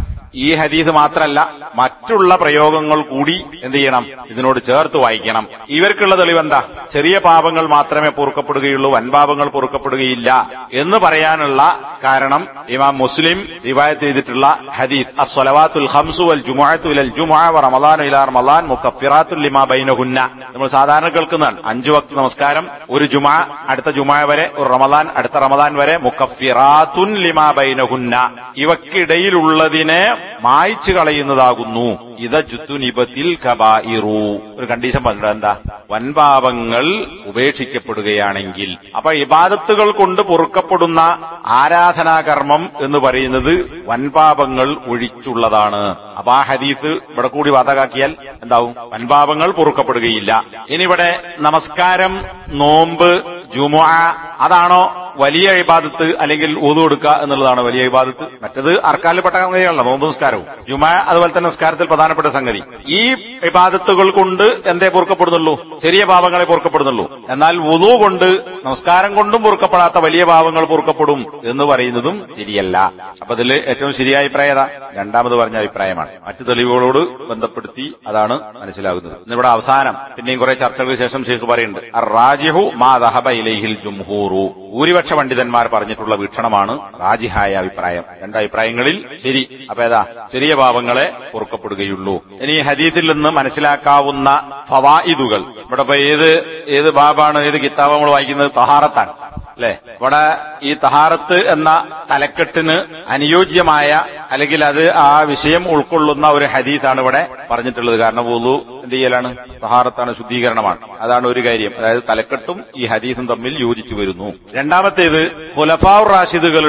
ഈ ഹദീസ് മാത്രമല്ല മറ്റുള്ള പ്രയോഗങ്ങൾ കൂടി എന്ത് ചെയ്യണം ഇതിനോട് ചേർത്ത് വായിക്കണം ഇവർക്കുള്ള തെളിവെന്താ ചെറിയ പാപങ്ങൾ മാത്രമേ പൊറുക്കപ്പെടുകയുള്ളൂ വൻപാപങ്ങൾ പൊറുക്കപ്പെടുകയില്ല എന്ന് പറയാനുള്ള കാരണം ഇമാം മുസ്ലിം റിവായത്ത് ചെയ്തിട്ടുള്ള ഹദീസ് അസ്വലവാത്തുൽ ഹംസു വൽ ജുമുഅത്തു ഇലൽ ജുമുഅ വ റമളാനു ഇലാ റമളാൻ മുക്കഫിറാത്തുൽ ലിമാ ബൈനഹുന്ന നമ്മൾ സാധാരണ കേൾക്കുന്നതാണ് അഞ്ചു വക്ത് നമസ്കാരം ഒരു ജുമുഅ അടുത്ത ജുമുഅ വരെ ഒരു റമളാൻ അടുത്ത റമളാൻ വരെ മുക്കഫിറാത്തുൻ ലിമാ ബൈനഹുന്ന ഇവക്കിടയിലുള്ളതിനെ മായ്ച്ചു കളയുന്നതാകുന്നു ഇത ജുത്തുനിബത്തിൽ കബായിറു ഒരു കണ്ടീഷൻ പറഞ്ഞത് എന്താ വൻപാപങ്ങൾ ഉപേക്ഷിക്കപ്പെടുകയാണെങ്കിൽ അപ്പൊ ഇബാദത്തുകൾ കൊണ്ട് പൊറുക്കപ്പെടുന്ന ആരാധനാകർമ്മം എന്ന് പറയുന്നത് വൻപാപങ്ങൾ ഒഴിച്ചുള്ളതാണ് അപ്പൊ ആ ഹദീസ് ഇവിടെ കൂടി വാതകാക്കിയാൽ എന്താവും വൻപാപങ്ങൾ പൊറുക്കപ്പെടുകയില്ല ഇനി ഇവിടെ നമസ്കാരം നോമ്പ് ജുമുഅ അതാണോ വലിയ ഇബാദത്ത് അല്ലെങ്കിൽ ഊതു കൊടുക്കുക എന്നുള്ളതാണ് വലിയ ഇബാദത്ത് മറ്റത് അർക്കാലിൽപ്പെട്ട സംഗതികളല്ല നോമ്പ് നിസ്കാരവും ജുമ അതുപോലെ തന്നെ നിസ്കാരത്തിൽ പ്രധാനപ്പെട്ട സംഗതി ഈ ഇബാദത്തുകൾ കൊണ്ട് എന്തേ പൊറുക്കപ്പെടുന്നുള്ളൂ ചെറിയ പാപങ്ങളെ പൊറുക്കപ്പെടുന്നുള്ളൂ എന്നാൽ വുതു കൊണ്ട് നമസ്കാരം കൊണ്ടും പൊറുക്കപ്പെടാത്ത വലിയ പാപങ്ങൾ പൊറുക്കപ്പെടും എന്ന് പറയുന്നതും ശരിയല്ല അപ്പൊ ഇതിൽ ഏറ്റവും ശരിയായ അഭിപ്രായം ഏതാ രണ്ടാമത് പറഞ്ഞ അഭിപ്രായമാണ് മറ്റു തെളിവുകളോട് ബന്ധപ്പെടുത്തി അതാണ് മനസ്സിലാകുന്നത് ഇന്നിവിടെ അവസാനം പിന്നെയും കുറെ ചർച്ചകൾക്ക് ശേഷം ഷെയ്ഖ് പറയുന്നുണ്ട് റാജിഹു മാ ദഹബ ഇലൈഹിൽ ജുംഹൂറു ഭൂരിപക്ഷ പണ്ഡിതന്മാർ പറഞ്ഞിട്ടുള്ള വീക്ഷണമാണ് റാജിഹായ അഭിപ്രായം രണ്ട് അഭിപ്രായങ്ങളിൽ ശരി അപ്പൊ ഏതാ ചെറിയ പാപങ്ങളെ പൊറുക്കപ്പെടുകയുള്ളൂ ഇനി ഈ ഹദീത്തിൽ നിന്ന് മനസ്സിലാക്കാവുന്ന ഫവായിദുകൾ ഇവിടെ ഇപ്പൊ ഏത് ഏത് ബാബാണ് ഏത് കിതാബ് നമ്മൾ വായിക്കുന്നത് തഹാറത്താണ് അല്ലെ ഇവിടെ ഈ തഹാറത്ത് എന്ന തലക്കെട്ടിന് അനുയോജ്യമായ അല്ലെങ്കിൽ അത് ആ വിഷയം ഉൾക്കൊള്ളുന്ന ഒരു ഹദീസാണ് ഇവിടെ പറഞ്ഞിട്ടുള്ളത് കാരണം വുളു എന്ത് ചെയ്യലാണ് തഹാറത്താണ് ശുദ്ധീകരണമാണ് അതാണ് ഒരു കാര്യം അതായത് തലക്കെട്ടും ഈ ഹദീസും തമ്മിൽ യോജിച്ചു വരുന്നു രണ്ടാമത്തേത് ഖുലഫാർ റാഷിദുകളുടെ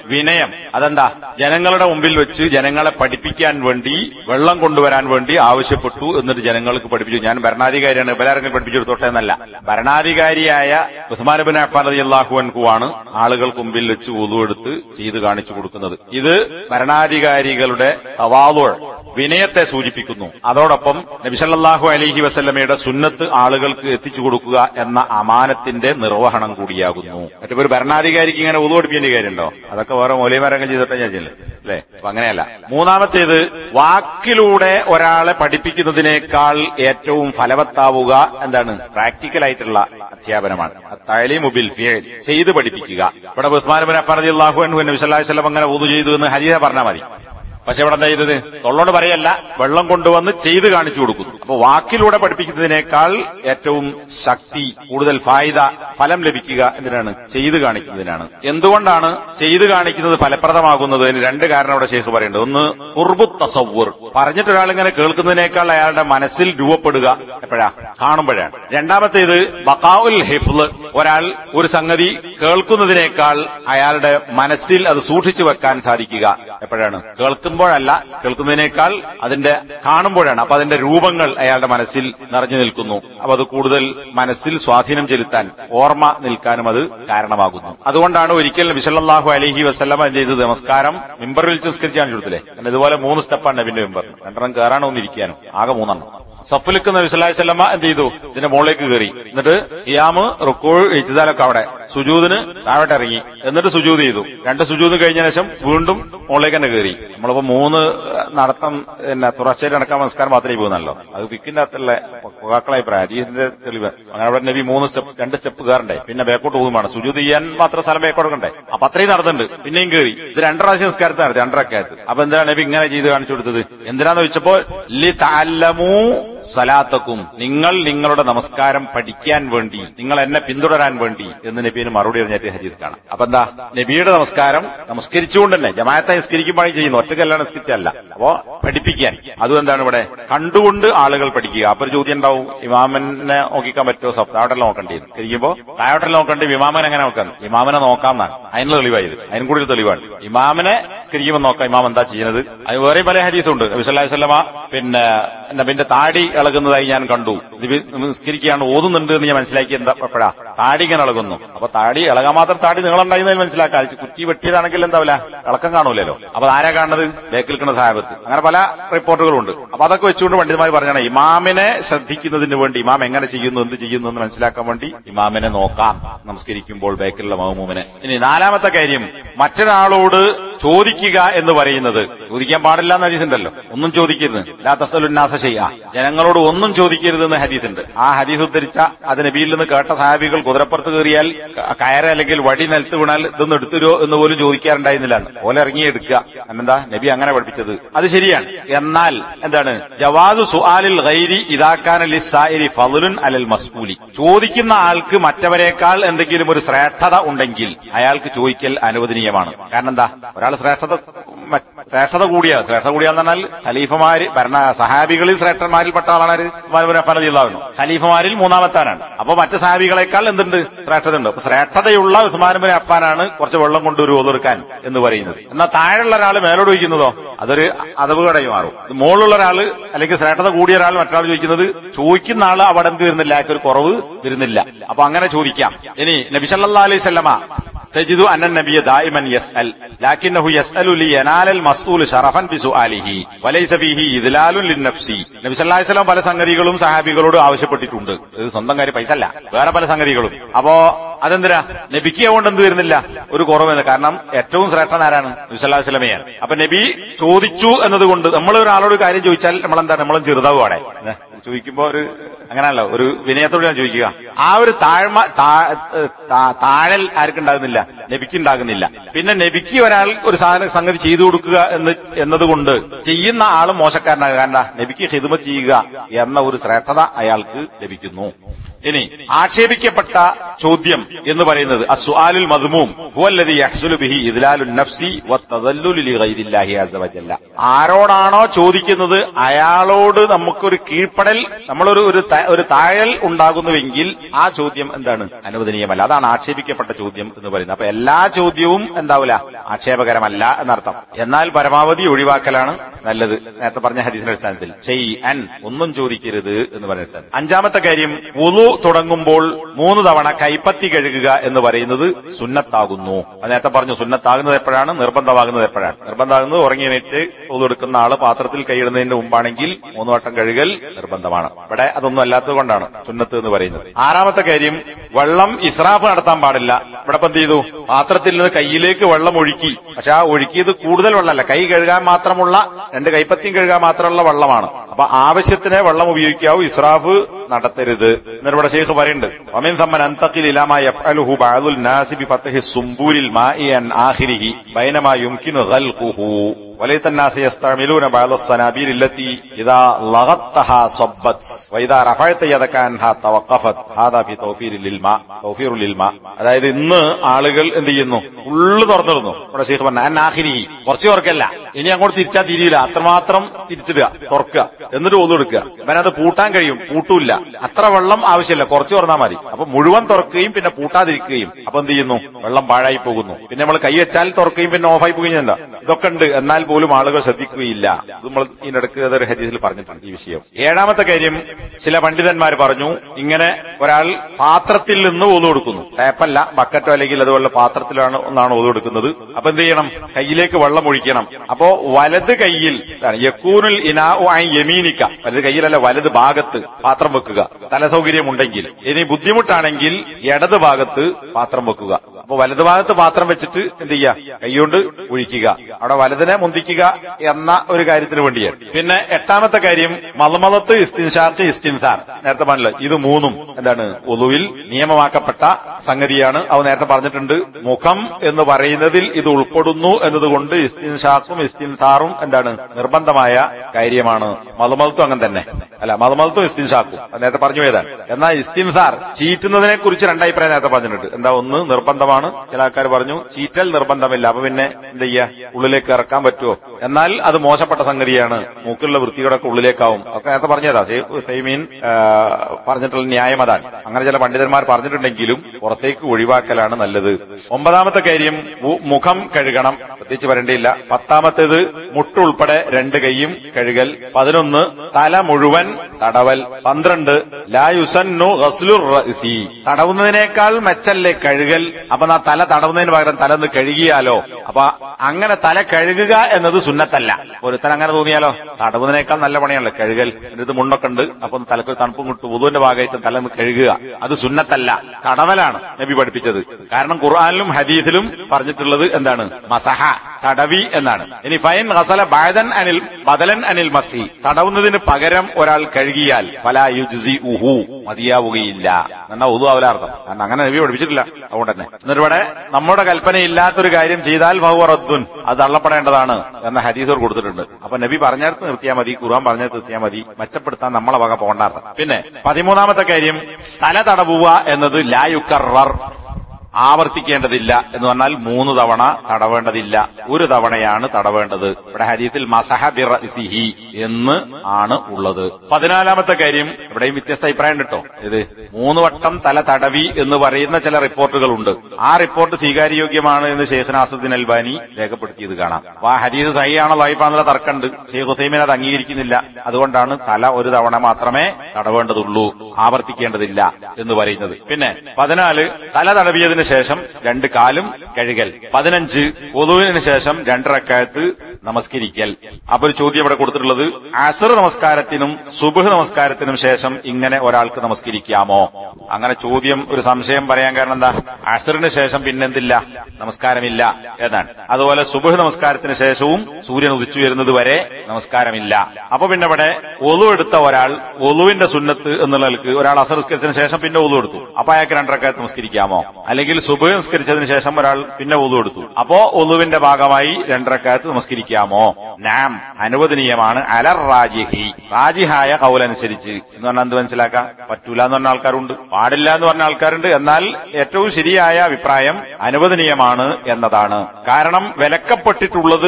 വിനയം അതെന്താ ജനങ്ങളുടെ മുമ്പിൽ വെച്ച് ജനങ്ങളെ പഠിപ്പിക്കാൻ വേണ്ടി വെള്ളം കൊണ്ടുവരാൻ വേണ്ടി ആവശ്യപ്പെട്ടു എന്നിട്ട് ജനങ്ങൾക്ക് പഠിപ്പിച്ചു ഞാൻ ഭരണാധികാരിയാണ് ഇവരാരെങ്കിലും പഠിപ്പിച്ചു കൊടുത്തോട്ടെ എന്നല്ല ഭരണാധികാരിയായ ഉസ്മാനബിൻ അഫാൻ അലി അള്ളാഹുവൻകുവാണ് ആളുകൾക്ക് മുമ്പിൽ വെച്ച് ഉതുവെടുത്ത് ചെയ്ത് കാണിച്ചു കൊടുക്കുന്നത് ഇത് ഭരണാധികാരികളുടെ തവാവോൾ വിനയത്തെ സൂചിപ്പിക്കുന്നു അതോടൊപ്പം നബിസല്ലാഹു അലഹി വസല്ലമയുടെ സുന്നത്ത് ആളുകൾക്ക് എത്തിച്ചു കൊടുക്കുക എന്ന അമാനത്തിന്റെ നിർവഹണം കൂടിയാകുന്നു മറ്റേ ഒരു ഭരണാധികാരിക്ക് ഇങ്ങനെ ഉതുവടിപ്പിക്കേണ്ട കാര്യമുണ്ടോ അതൊക്കെ വേറെ മൂല്യമാരങ്ങൾ ചെയ്തിട്ടേ ഞാൻ ചെല്ലും അല്ലെ അപ്പൊ അങ്ങനെയല്ല മൂന്നാമത്തേത് വാക്കിലൂടെ ഒരാളെ പഠിപ്പിക്കുന്നതിനേക്കാൾ ഏറ്റവും ഫലവത്താവുക എന്താണ് പ്രാക്ടിക്കൽ ആയിട്ടുള്ള അധ്യാപനമാണ് തഴലിമുബിൽ ഫിയൽ ചെയ്ത് പഠിപ്പിക്കുക ഇവിടെ ഉസ്മാൻ അഫാൻ അലി അള്ളാഹു നബി സല്ലല്ലാഹു അലൈഹി വസല്ലം അങ്ങനെ ഊതു ചെയ്തു എന്ന് ഹരീത പറഞ്ഞാൽ മതി പക്ഷെ ഇവിടെ എന്താ ചെയ്തത് തൊള്ളോട് പറയല്ല വെള്ളം കൊണ്ടുവന്ന് ചെയ്ത് കാണിച്ചു കൊടുക്കുന്നു അപ്പൊ വാക്കിലൂടെ പഠിപ്പിക്കുന്നതിനേക്കാൾ ഏറ്റവും ശക്തി കൂടുതൽ ഫായിദ ഫലം ലഭിക്കുക എന്തിനാണ് ചെയ്ത് കാണിക്കുന്നതിനാണ് എന്തുകൊണ്ടാണ് ചെയ്ത് കാണിക്കുന്നത് ഫലപ്രദമാകുന്നത് അതിന് രണ്ട് കാരണം ഇവിടെ ശേഖ് പറയുന്നത് ഒന്ന് കുർബു തസവൂർ പറഞ്ഞിട്ട് ഒരാൾ ഇങ്ങനെ കേൾക്കുന്നതിനേക്കാൾ അയാളുടെ മനസ്സിൽ രൂപപ്പെടുക എപ്പോഴാ കാണുമ്പോഴാണ് രണ്ടാമത്തേത് ബക്കാവുൽ ഹിഫ്ല് ഒരാൾ ഒരു സംഗതി കേൾക്കുന്നതിനേക്കാൾ അയാളുടെ മനസ്സിൽ അത് സൂക്ഷിച്ചു വെക്കാൻ സാധിക്കുക എപ്പോഴാണ് കേൾക്കുമ്പോഴല്ല കേൾക്കുന്നതിനേക്കാൾ അതിന്റെ കാണുമ്പോഴാണ് അപ്പൊ അതിന്റെ രൂപങ്ങൾ അയാളുടെ മനസ്സിൽ നിറഞ്ഞു നിൽക്കുന്നു അപ്പൊ അത് കൂടുതൽ മനസ്സിൽ സ്വാധീനം ചെലുത്താൻ ഓർമ്മ നിൽക്കാനും അത് കാരണമാകുന്നു അതുകൊണ്ടാണ് ഒരിക്കൽ വിസലല്ലാഹു അലഹി വസ്ലമ എന്ത് ചെയ്തത് നമസ്കാരം മിമ്പർ വിളിച്ച് നിസ്കരിച്ചാണ് കൊടുത്തില്ലേ കാരണം ഇതുപോലെ മൂന്ന് സ്റ്റെപ്പാണ് നബിന്റെ മിമ്പർ രണ്ടെണ്ണം കയറാനോ ഒന്നിരിക്കാനും ആകെ മൂന്നെണ്ണം സഫിലിക്കുന്ന വിസലാഹി സ്വല്ലമ്മ എന്ത് ചെയ്തു ഇതിന്റെ മുകളിലേക്ക് കയറി എന്നിട്ട് ഇയാമ് റുക്കോൾ ഇജ്താലൊക്കെ അവിടെ സുജൂദിന് താഴോട്ട് ഇറങ്ങി എന്നിട്ട് സുജൂത് ചെയ്തു രണ്ട് സുജൂത് കഴിഞ്ഞ ശേഷം വീണ്ടും മുകളിലേക്ക് തന്നെ കയറി നമ്മളിപ്പോ മൂന്ന് നടത്തം പിന്നെ തുടർച്ചയായിട്ട് നടക്കാൻ നമസ്കാരം മാത്രമേ പോകുന്നല്ലോ അത് പിക്കിന്റെ അകത്തുള്ള പുകാക്കളഭിപ്രായം അതീതിന്റെ തെളിവ് അങ്ങനെ അവിടെ നബി മൂന്ന് സ്റ്റെപ്പ് രണ്ട് സ്റ്റെപ്പ് കയറണ്ടേ പിന്നെ ബേക്കോട്ട് പോകുമാണ് സുജൂത് ചെയ്യാൻ മാത്രം സ്ഥലം ബേക്കോട്ട് കൊടുക്കണ്ടേ അപ്പൊ അത്രയും നടന്നിട്ടുണ്ട് പിന്നെയും കയറി ഇത് രണ്ട് പ്രാവശ്യം നിസ്കാരത്ത് നടത്തി രണ്ടരക്കാലത്ത് അപ്പൊ എന്തിനാണ് നബി ഇങ്ങനെ ചെയ്ത് കാണിച്ചു കൊടുത്തത് എന്തിനാന്ന് വെച്ചപ്പോ ലി താലമൂ സലാത്തക്കും നിങ്ങൾ നിങ്ങളുടെ നമസ്കാരം പഠിക്കാൻ വേണ്ടി നിങ്ങൾ എന്നെ പിന്തുടരാൻ വേണ്ടി എന്ന് നബീന് മറുപടി അറിഞ്ഞിട്ട് ഹജീദ് കാണാം അപ്പൊ എന്താ നബിയുടെ നമസ്കാരം നമസ്കരിച്ചുകൊണ്ട് തന്നെ ജമാഅത്തെ നിസ്കരിക്കുമ്പോഴേ ചെയ്യുന്നു ഒറ്റക്കല്ല നിസ്കരിച്ചല്ല അപ്പോ പഠിപ്പിക്കാൻ അതും എന്താണ് ഇവിടെ കണ്ടുകൊണ്ട് ആളുകൾ പഠിക്കുക അപ്പൊ ഒരു ചോദ്യം ഉണ്ടാവും ഇമാമനെ നോക്കിക്കാൻ പറ്റുമോ സബ് താഴോട്ടെല്ലാം നോക്കണ്ടേ കഴിയുമ്പോ താഴോട്ടെല്ലാം നോക്കണ്ടേ ഇമാമൻ എങ്ങനെ നോക്കാൻ ഇമാമനെ നോക്കാമെന്നാണ് അതിനുള്ള തെളിവായത് അതിനും കൂടി ഒരു തെളിവാണ് ഇമാമനെ നിസ്കരിക്കുമ്പോൾ നോക്കാം ഇമാം എന്താ ചെയ്യുന്നത് അത് വേറെ പല ഹരീസുണ്ട് നബിസ്വല്ലാഹി സ്വല്ലമ പിന്നെ നബിന്റെ താടി ഇളകുന്നതായി ഞാൻ കണ്ടു നബി നിസ്കരിക്കുകയാണ് ഓതുന്നുണ്ട് എന്ന് ഞാൻ മനസ്സിലാക്കി എന്താ എപ്പോഴാ താടി ഇങ്ങനെ ഇളകുന്നു അപ്പൊ താടി ഇളകാൻ മാത്രം താടി നീളമുണ്ടായിരുന്നതിൽ മനസ്സിലാക്കാം കുറ്റി വെട്ടിയതാണെങ്കിൽ എന്താവില്ല ഇളക്കം കാണൂലല്ലോ അപ്പൊ ആരാ കാണുന്നത് ബേക്കിൽ നിൽക്കുന്ന സാഹബത്ത് അങ്ങനെ പല റിപ്പോർട്ടുകളുണ്ട് അപ്പൊ അതൊക്കെ വെച്ചുകൊണ്ട് പണ്ഡിതന്മാർ പറഞ്ഞാണ് ഇമാമിനെ ശ്രദ്ധിക്കുന്നതിന് വേണ്ടി ഇമാം എങ്ങനെ ചെയ്യുന്നു എന്ത് ചെയ്യുന്നു എന്ന് മനസ്സിലാക്കാൻ വേണ്ടി ഇമാമിനെ നോക്കാം നമസ്കരിക്കുമ്പോൾ ബേക്കിലുള്ള മഹമൂമിനെ ഇനി നാലാമത്തെ കാര്യം മറ്റൊരാളോട് ചോദിക്കുക എന്ന് പറയുന്നത് ചോദിക്കാൻ പാടില്ല എന്ന് ഹദീസുണ്ടല്ലോ ഒന്നും ചോദിക്കരുത് ലാ തസലുന്നാസ ചെയ്യാ ജനങ്ങളോട് ഒന്നും ചോദിക്കരുതെന്ന് ഹദീസുണ്ട് ആ ഹദീസ് ഉദ്ധരിച്ച അത് നബിയിൽ നിന്ന് കേട്ട സാഹിബികൾ കുതിരപ്പുറത്ത് കയറിയാൽ കയറ് അല്ലെങ്കിൽ വടി നിലത്ത് വീണാൽ ഇതൊന്നും എടുത്തുരോ എന്ന് പോലും ചോദിക്കാറുണ്ടായിരുന്നില്ല ഓലെ ഇറങ്ങി എടുക്കുക എന്നെന്താ നബി അങ്ങനെ പഠിപ്പിച്ചത് അത് ശരിയാണ് എന്നാൽ എന്താണ് ജവാദ് സുആലിൽ ഗൈരി ഇതാക്കാൻ ലിസായിരി ഫലുൻ അലൽ മസ്കൂലി ചോദിക്കുന്ന ആൾക്ക് മറ്റവരെക്കാൾ എന്തെങ്കിലും ഒരു ശ്രേഷ്ഠത ഉണ്ടെങ്കിൽ അയാൾക്ക് ചോദിക്കൽ അനുവദനീയമാണ് കാരണം എന്താ ഒരാൾ ശ്രേഷ്ഠത ശ്രേഷ്ഠത കൂടിയ ശ്രേഷ്ഠത കൂടിയാന്ന് പറഞ്ഞാൽ ഖലീഫമാര് ഭരണ സഹാബികളിൽ ശ്രേഷ്ഠന്മാരിൽപ്പെട്ട ആളാണ് ഫലതിയുള്ളവന്നു ഖലീഫമാരിൽ മൂന്നാമത്താനാണ് അപ്പൊ മറ്റ് സഹാബികളെക്കാൾ എന്തുണ്ട് ശ്രേഷ്ഠത ഉണ്ട് അപ്പൊ ശ്രേഷ്ഠതയുള്ള ഉസ്മാനുബിൻ അഫാനാണ് കുറച്ച് വെള്ളം കൊണ്ടൊരു ഒതുക്കാൻ എന്ന് പറയുന്നത് എന്നാൽ താഴെയുള്ള ഒരാൾ മേലോട് ചോദിക്കുന്നതോ അതൊരു അതവുകടയി മാറും മുകളിലുള്ള ഒരാള് അല്ലെങ്കിൽ ശ്രേഷ്ഠത കൂടിയ ഒരാൾ മറ്റൊരാൾ ചോദിക്കുന്നത് ചോദിക്കുന്ന ആള് അവിടെ എന്ത് വരുന്നില്ല ഒരു കുറവ് വരുന്നില്ല അപ്പൊ അങ്ങനെ ചോദിക്കാം ഇനി നബിസല്ലാ അലൈഹി സ്വല്ലമ تجد أن النبي دائما يسأل لكنه يسأل لينال المسؤول شرفا بسؤاله وليس فيه إذلال للنفس നബി സല്ലല്ലാഹു അലൈഹി വസല്ലം പല സംഗതികളും സഹാബികളോട് ആവശ്യപ്പെട്ടിട്ടുണ്ട് ഇത് സ്വന്തം കാര്യം പൈസ അല്ല വേറെ പല സംഗതികളും അപ്പോ അതെന്തിനാ നബിക്ക് അതുകൊണ്ട് എന്ത് വരുന്നില്ല ഒരു കുറവെന്ന് കാരണം ഏറ്റവും ശ്രേഷ്ഠൻ ആരാണ് നബി സല്ലല്ലാഹു അലൈഹി വസല്ലമയാണ് അപ്പൊ നബി ചോദിച്ചു എന്നതുകൊണ്ട് നമ്മൾ ഒരാളോട് കാര്യം ചോദിച്ചാൽ നമ്മളെന്താ നമ്മളും ചെറുതാവുകയാണ് ചോദിക്കുമ്പോ ഒരു അങ്ങനല്ലോ ഒരു വിനയത്തോട് ഞാൻ ചോദിക്കുക ആ ഒരു താഴ്മ താഴൽ ആർക്കുണ്ടാകുന്നില്ല നബിക്ക് ഉണ്ടാകുന്നില്ല പിന്നെ നബിക്ക് ഒരാൾ ഒരു സാധനം സംഗതി ചെയ്തു കൊടുക്കുക എന്ന് എന്നതുകൊണ്ട് ചെയ്യുന്ന ആളും മോശക്കാരനാകുക കാരണം നബിക്ക് ഹിദ്മ ചെയ്യുക എന്ന ഒരു ശ്രേഷ്ഠത അയാൾക്ക് ലഭിക്കുന്നു ഇനി ആക്ഷേപിക്കപ്പെട്ട ചോദ്യം എന്ന് പറയുന്നത് അസ്വാലുൽ മദ്മൂം ഹുവല്ലദി യഹ്സുലു ബിഹി ഇദ്ലാലുൻ നഫ്സി വത്തദല്ലുലു ലിഗൈരില്ലാഹി അസ്സ വജല്ല ആരോടാണോ ചോദിക്കുന്നത് അയാളോട് നമുക്കൊരു കീഴ്പ്പെടൽ നമ്മളൊരു ഒരു ഒരു താഴൽ ഉണ്ടാകുന്നുവെങ്കിൽ ആ ചോദ്യം എന്താണ് അനുവദനീയമല്ല അതാണ് ആക്ഷേപിക്കപ്പെട്ട ചോദ്യം എന്ന് പറയുന്നത് അപ്പൊ എല്ലാ ചോദ്യവും എന്താവില്ല ആക്ഷേപകരമല്ല എന്നർത്ഥം എന്നാൽ പരമാവധി ഒഴിവാക്കലാണ് നല്ലത് നേരത്തെ പറഞ്ഞ ഹദീസിന്റെ അടിസ്ഥാനത്തിൽ ചെയ് അൻ ഒന്നും ചോദിക്കരുത് എന്ന് പറയുന്ന അടിസ്ഥാനം. അഞ്ചാമത്തെ കാര്യം ഉളു തുടങ്ങുമ്പോൾ മൂന്ന് തവണ കൈപ്പത്തി കഴുകുക എന്ന് പറയുന്നത് സുന്നത്താകുന്നു അത് നേരത്തെ പറഞ്ഞു സുന്നത്താകുന്നത് എപ്പോഴാണ് നിർബന്ധമാകുന്നത് എപ്പോഴാണ് നിർബന്ധമാകുന്നത് ഉറങ്ങി എണീറ്റ് ഉളു എടുക്കുന്ന ആള് പാത്രത്തിൽ കൈയിടുന്നതിന് മുമ്പാണെങ്കിൽ മൂന്ന് വട്ടം കഴുകൽ നിർബന്ധമാണ് ഇവിടെ അതൊന്നും അല്ലാത്തത് കൊണ്ടാണ് സുന്നത്ത് എന്ന് പറയുന്നത് ആറാമത്തെ കാര്യം വെള്ളം ഇസ്രാഫ് നടത്താൻ പാടില്ല ഇവിടെ ഇപ്പം എന്ത് ചെയ്തു പാത്രത്തിൽ നിന്ന് കയ്യിലേക്ക് വെള്ളം ഒഴുക്കി പക്ഷെ ആ ഒഴുക്കിയത് കൂടുതൽ വെള്ളമല്ല കൈ കഴുകാൻ മാത്രമുള്ള രണ്ട് കൈപ്പത്തിയും കഴുകാൻ മാത്രമുള്ള വെള്ളമാണ് അപ്പൊ ആവശ്യത്തിന് വെള്ളം ഉപയോഗിക്കാവൂ ഇസ്രാഫ് നടത്തരുത് എന്നിട്ട് ഇവിടെ ശേഖ് പറയുന്നുണ്ട് ഒമിൻ സമ്മൻ അന്തക്കിൽ ഇലാമ യഫ്അലുഹു ബഅദുൽ നാസി ബി ഫത്ഹി സുംബൂരിൽ മാഇ അൻ ആഖിരിഹി ബൈനമാ യുംകിനു ഖൽഖുഹു وليت الناس يستعملون بعض الصنابير التي إذا لغطتها صبت وإذا رفعت يدك عنها توقفت هذا في توفير للماء توفير للماء അതായത് ഇന്ന് ആളുകൾ എന്ത് ചെയ്യുന്നു ഉള്ളു തുറന്നിടുന്നു ഇവിടെ ശേഖ് പറഞ്ഞ അന്നാഹിരി കുറച്ച് തുറക്കല്ല ഇനി അങ്ങോട്ട് തിരിച്ചാൽ തിരിയില്ല അത്രമാത്രം തിരിച്ചിടുക തുറക്കുക എന്നിട്ട് ഒന്നു എടുക്കുക അവനത് പൂട്ടാൻ കഴിയും പൂട്ടൂല്ല അത്ര വെള്ളം ആവശ്യമില്ല കുറച്ച് തുറന്നാൽ മതി അപ്പൊ മുഴുവൻ തുറക്കുകയും പിന്നെ പൂട്ടാതിരിക്കുകയും അപ്പൊ എന്ത് ചെയ്യുന്നു വെള്ളം പാഴായി പോകുന്നു പിന്നെ നമ്മൾ കൈ വെച്ചാൽ തുറക്കുകയും പിന്നെ ഓഫായി പോകുകയും ചെയ്യണ്ട ഇതൊക്കെ ഉണ്ട് എന്നാൽ പോലും ആളുകൾ ശ്രദ്ധിക്കുകയില്ല ഇത് നമ്മൾ ഇതിനിടക്ക് അതൊരു ഹദീസിൽ പറഞ്ഞിട്ടുണ്ട് ഈ വിഷയം ഏഴാമത്തെ കാര്യം ചില പണ്ഡിതന്മാർ പറഞ്ഞു ഇങ്ങനെ ഒരാൾ പാത്രത്തിൽ നിന്ന് ഒതു കൊടുക്കുന്നു ടാപ്പല്ല ബക്കറ്റോ അല്ലെങ്കിൽ അതുപോലെ പാത്രത്തിലാണ് ഒന്നാണ് ഒതു കൊടുക്കുന്നത് അപ്പൊ എന്ത് ചെയ്യണം കയ്യിലേക്ക് വെള്ളം ഒഴിക്കണം അപ്പോ വലത് കൈയിൽ ഇതാണ് യക്കൂനുൽ ഇനാ യമീനിക്ക വലത് കയ്യിലല്ല വലത് ഭാഗത്ത് പാത്രം വെക്കുക തല സൗകര്യം ഉണ്ടെങ്കിൽ ഇനി ബുദ്ധിമുട്ടാണെങ്കിൽ ഇടത് ഭാഗത്ത് പാത്രം വെക്കുക അപ്പൊ വലത് ഭാഗത്ത് പാത്രം വെച്ചിട്ട് എന്ത് ചെയ്യുക കൈകൊണ്ട് ഒഴിക്കുക അവിടെ വലതിനെ മുന്തിക്കുക എന്ന ഒരു കാര്യത്തിന് വേണ്ടിയാണ് പിന്നെ എട്ടാമത്തെ കാര്യം മലമലത്ത് ഇസ്തിൻഷാത്ത് ഇസ്തിൻസാർ നേരത്തെ പറഞ്ഞല്ലോ ഇത് മൂന്നും എന്താണ് ഒലുവിൽ നിയമമാക്കപ്പെട്ട സംഗതിയാണ് അവ നേരത്തെ പറഞ്ഞിട്ടുണ്ട് മുഖം എന്ന് പറയുന്നതിൽ ഇത് ഉൾപ്പെടുന്നു എന്നതുകൊണ്ട് ഇസ്തിൻഷാക്കും ഇസ്തിൻസാറും എന്താണ് നിർബന്ധമായ കാര്യമാണ് മലമലത്തും അങ്ങനെ തന്നെ അല്ല മലമലത്തും ഇസ്തിൻഷാക്കും അത് നേരത്തെ പറഞ്ഞു പോയതാണ് എന്നാൽ ഇസ്തിൻസാർ ചീറ്റുന്നതിനെ കുറിച്ച് രണ്ടഭിപ്രായം നേരത്തെ പറഞ്ഞിട്ടുണ്ട് എന്താ ഒന്ന് നിർബന്ധമാണ് ചില ആൾക്കാർ പറഞ്ഞു ചീറ്റൽ നിർബന്ധമില്ല അപ്പൊ പിന്നെ എന്ത് ചെയ്യാ ഉള്ളിലേക്ക് ഇറക്കാൻ പറ്റുമോ എന്നാൽ അത് മോശപ്പെട്ട സംഗതിയാണ് മൂക്കിലുള്ള വൃത്തികളൊക്കെ ഉള്ളിലേക്കാവും ഒക്കെ നേരത്തെ പറഞ്ഞതാ സൈമീൻ പറഞ്ഞിട്ടുള്ള ന്യായം അതാണ് അങ്ങനെ ചില പണ്ഡിതന്മാർ പറഞ്ഞിട്ടുണ്ടെങ്കിലും പുറത്തേക്ക് ഒഴിവാക്കലാണ് നല്ലത് ഒമ്പതാമത്തെ കാര്യം മു- മുഖം കഴുകണം പ്രത്യേകിച്ച് വരേണ്ടിയില്ല പത്താമത്തേത് മുട്ടുൾപ്പെടെ രണ്ട് കൈയും കഴുകൽ പതിനൊന്ന് തല മുഴുവൻ തടവൽ പന്ത്രണ്ട് ലായുസന്നു ഗസ്ലുർ റഅ്സി. തടവുന്നതിനേക്കാൾ മെച്ചല്ലേ കഴുകൽ അപ്പൊ നാ തല തടവുന്നതിന് പകരം തല ഒന്ന് കഴുകിയാലോ അപ്പൊ അങ്ങനെ തല കഴുകുക എന്നത് സുന്നത്തല്ല ഒരുത്തൻ അങ്ങനെ തോന്നിയാലോ തടവുന്നതിനേക്കാൾ നല്ല പണിയാണല്ലോ കഴുകൽ എന്നിട്ട് ഇത് മുണ്ടൊക്കെ ഉണ്ട് അപ്പൊ ഒന്ന് തലക്ക് തണുപ്പും കിട്ടും ഉതുവിന്റെ ഭാഗമായിട്ട് തല ഒന്ന് കഴുകുക അത് സുന്നത്തല്ല തടവലാണ് നബി പഠിപ്പിച്ചത് കാരണം ഖുർആാനിലും ഹദീസിലും പറഞ്ഞിട്ടുള്ളത് എന്താണ് മസഹ തടവി എന്നാണ് ഇനി ഫൈൻ ഹസല ബാദൻ അനിൽ ബദലൻ അനിൽ മസി തടവുന്നതിന് പകരം ഒരാൾ കഴുകിയാൽ പല യുജി ഉഹു മതിയാവുകയില്ല എന്നാ ഉതു അവലാർത്ഥം കാരണം അങ്ങനെ നബി പഠിപ്പിച്ചിട്ടില്ല അതുകൊണ്ട് തന്നെ എന്നിട്ട് ഇവിടെ നമ്മുടെ കൽപ്പനയില്ലാത്തൊരു കാര്യം ചെയ്താൽ ഭൗറദ്ദുൻ അത് തള്ളപ്പെടേണ്ടതാണ് എന്ന ഹദീസർ കൊടുത്തിട്ടുണ്ട് അപ്പൊ നബി പറഞ്ഞിടത്ത് നിർത്തിയാൽ മതി ഖുർആൻ പറഞ്ഞിടത്ത് നിർത്തിയാൽ മതി മെച്ചപ്പെടുത്താൻ നമ്മളെ വക പോകണ്ടാർത്ഥം പിന്നെ പതിമൂന്നാമത്തെ കാര്യം തല തടവുക എന്നത് ലായുക്കറർ ആവർത്തിക്കേണ്ടതില്ല എന്ന് പറഞ്ഞാൽ മൂന്ന് തവണ തടവേണ്ടതില്ല ഒരു തവണയാണ് തടവേണ്ടത് ഇവിടെ ഹദീസിൽ മസഹ ബിറസിഹി എന്ന് ആണ് ഉള്ളത് പതിനാലാമത്തെ കാര്യം ഇവിടെയും വ്യത്യസ്ത അഭിപ്രായം ഉണ്ട് കേട്ടോ ഇത് മൂന്ന് വട്ടം തല തടവി എന്ന് പറയുന്ന ചില റിപ്പോർട്ടുകളുണ്ട് ആ റിപ്പോർട്ട് സ്വീകാര്യയോഗ്യമാണ് എന്ന് ഷെയ്ഖ് നാസുദ്ദീൻ അൽബാനി രേഖപ്പെടുത്തിയത് കാണാം അപ്പൊ ആ ഹദീസ് സഹിയാണോ ലൈഫാണെന്നുള്ള തർക്കമുണ്ട് ഷെയ്ഖ് ഹുസൈമിൻ അത് അംഗീകരിക്കുന്നില്ല അതുകൊണ്ടാണ് തല ഒരു തവണ മാത്രമേ തടവേണ്ടതുള്ളൂ ആവർത്തിക്കേണ്ടതില്ല എന്ന് പറയുന്നത് പിന്നെ പതിനാല് തല തടവിയതിന് ശേഷം രണ്ട് കാലും കഴുകൽ പതിനഞ്ച് പൊതുവിന് ശേഷം രണ്ടരക്കാലത്ത് നമസ്കരിക്കൽ അപ്പൊ ഒരു ചോദ്യം ഇവിടെ കൊടുത്തിട്ടുള്ളത് അസർ നമസ്കാരത്തിനും സുബഹ് നമസ്കാരത്തിനും ശേഷം ഇങ്ങനെ ഒരാൾക്ക് നമസ്കരിക്കാമോ അങ്ങനെ ചോദ്യം ഒരു സംശയം പറയാൻ കാരണം എന്താ അസറിന് ശേഷം പിന്നെന്തില്ല നമസ്കാരമില്ല എന്നാണ് അതുപോലെ സുബഹ് നമസ്കാരത്തിന് ശേഷവും സൂര്യൻ ഉദിച്ചു വരുന്നത് വരെ നമസ്കാരമില്ല അപ്പൊ പിന്നെ ഇവിടെ ഒലു എടുത്ത ഒരാൾ ഒലുവിന്റെ സുന്നത്ത് എന്നുള്ളവർക്ക് ഒരാൾ അസർ നിസ്കരിച്ചതിന് ശേഷം പിന്നെ ഒലു എടുത്തു അപ്പൊ അയാൾക്ക് രണ്ടരക്കാലത്ത് നമസ്കരിക്കാമോ അല്ലെങ്കിൽ സുബഹ് നിസ്കരിച്ചതിന് ശേഷം ഒരാൾ പിന്നെ ഒലു എടുത്തു അപ്പോ ഒലുവിന്റെ ഭാഗമായി രണ്ടരക്കാലത്ത് നമസ്കരിക്കാമോ നാം അനുവദനീയമാണ് അലർ റാജിഹി റാജിഹായ കൗലനുസരിച്ച് എന്ന് പറഞ്ഞാൽ എന്ത് മനസ്സിലാക്കാം പറ്റൂല എന്ന് പറഞ്ഞ ആൾക്കാരുണ്ട് പാടില്ല എന്ന് പറഞ്ഞ ആൾക്കാരുണ്ട് എന്നാൽ ഏറ്റവും ശരിയായ അഭിപ്രായം അനുവദനീയമാണ് എന്നതാണ് കാരണം വിലക്കപ്പെട്ടിട്ടുള്ളത്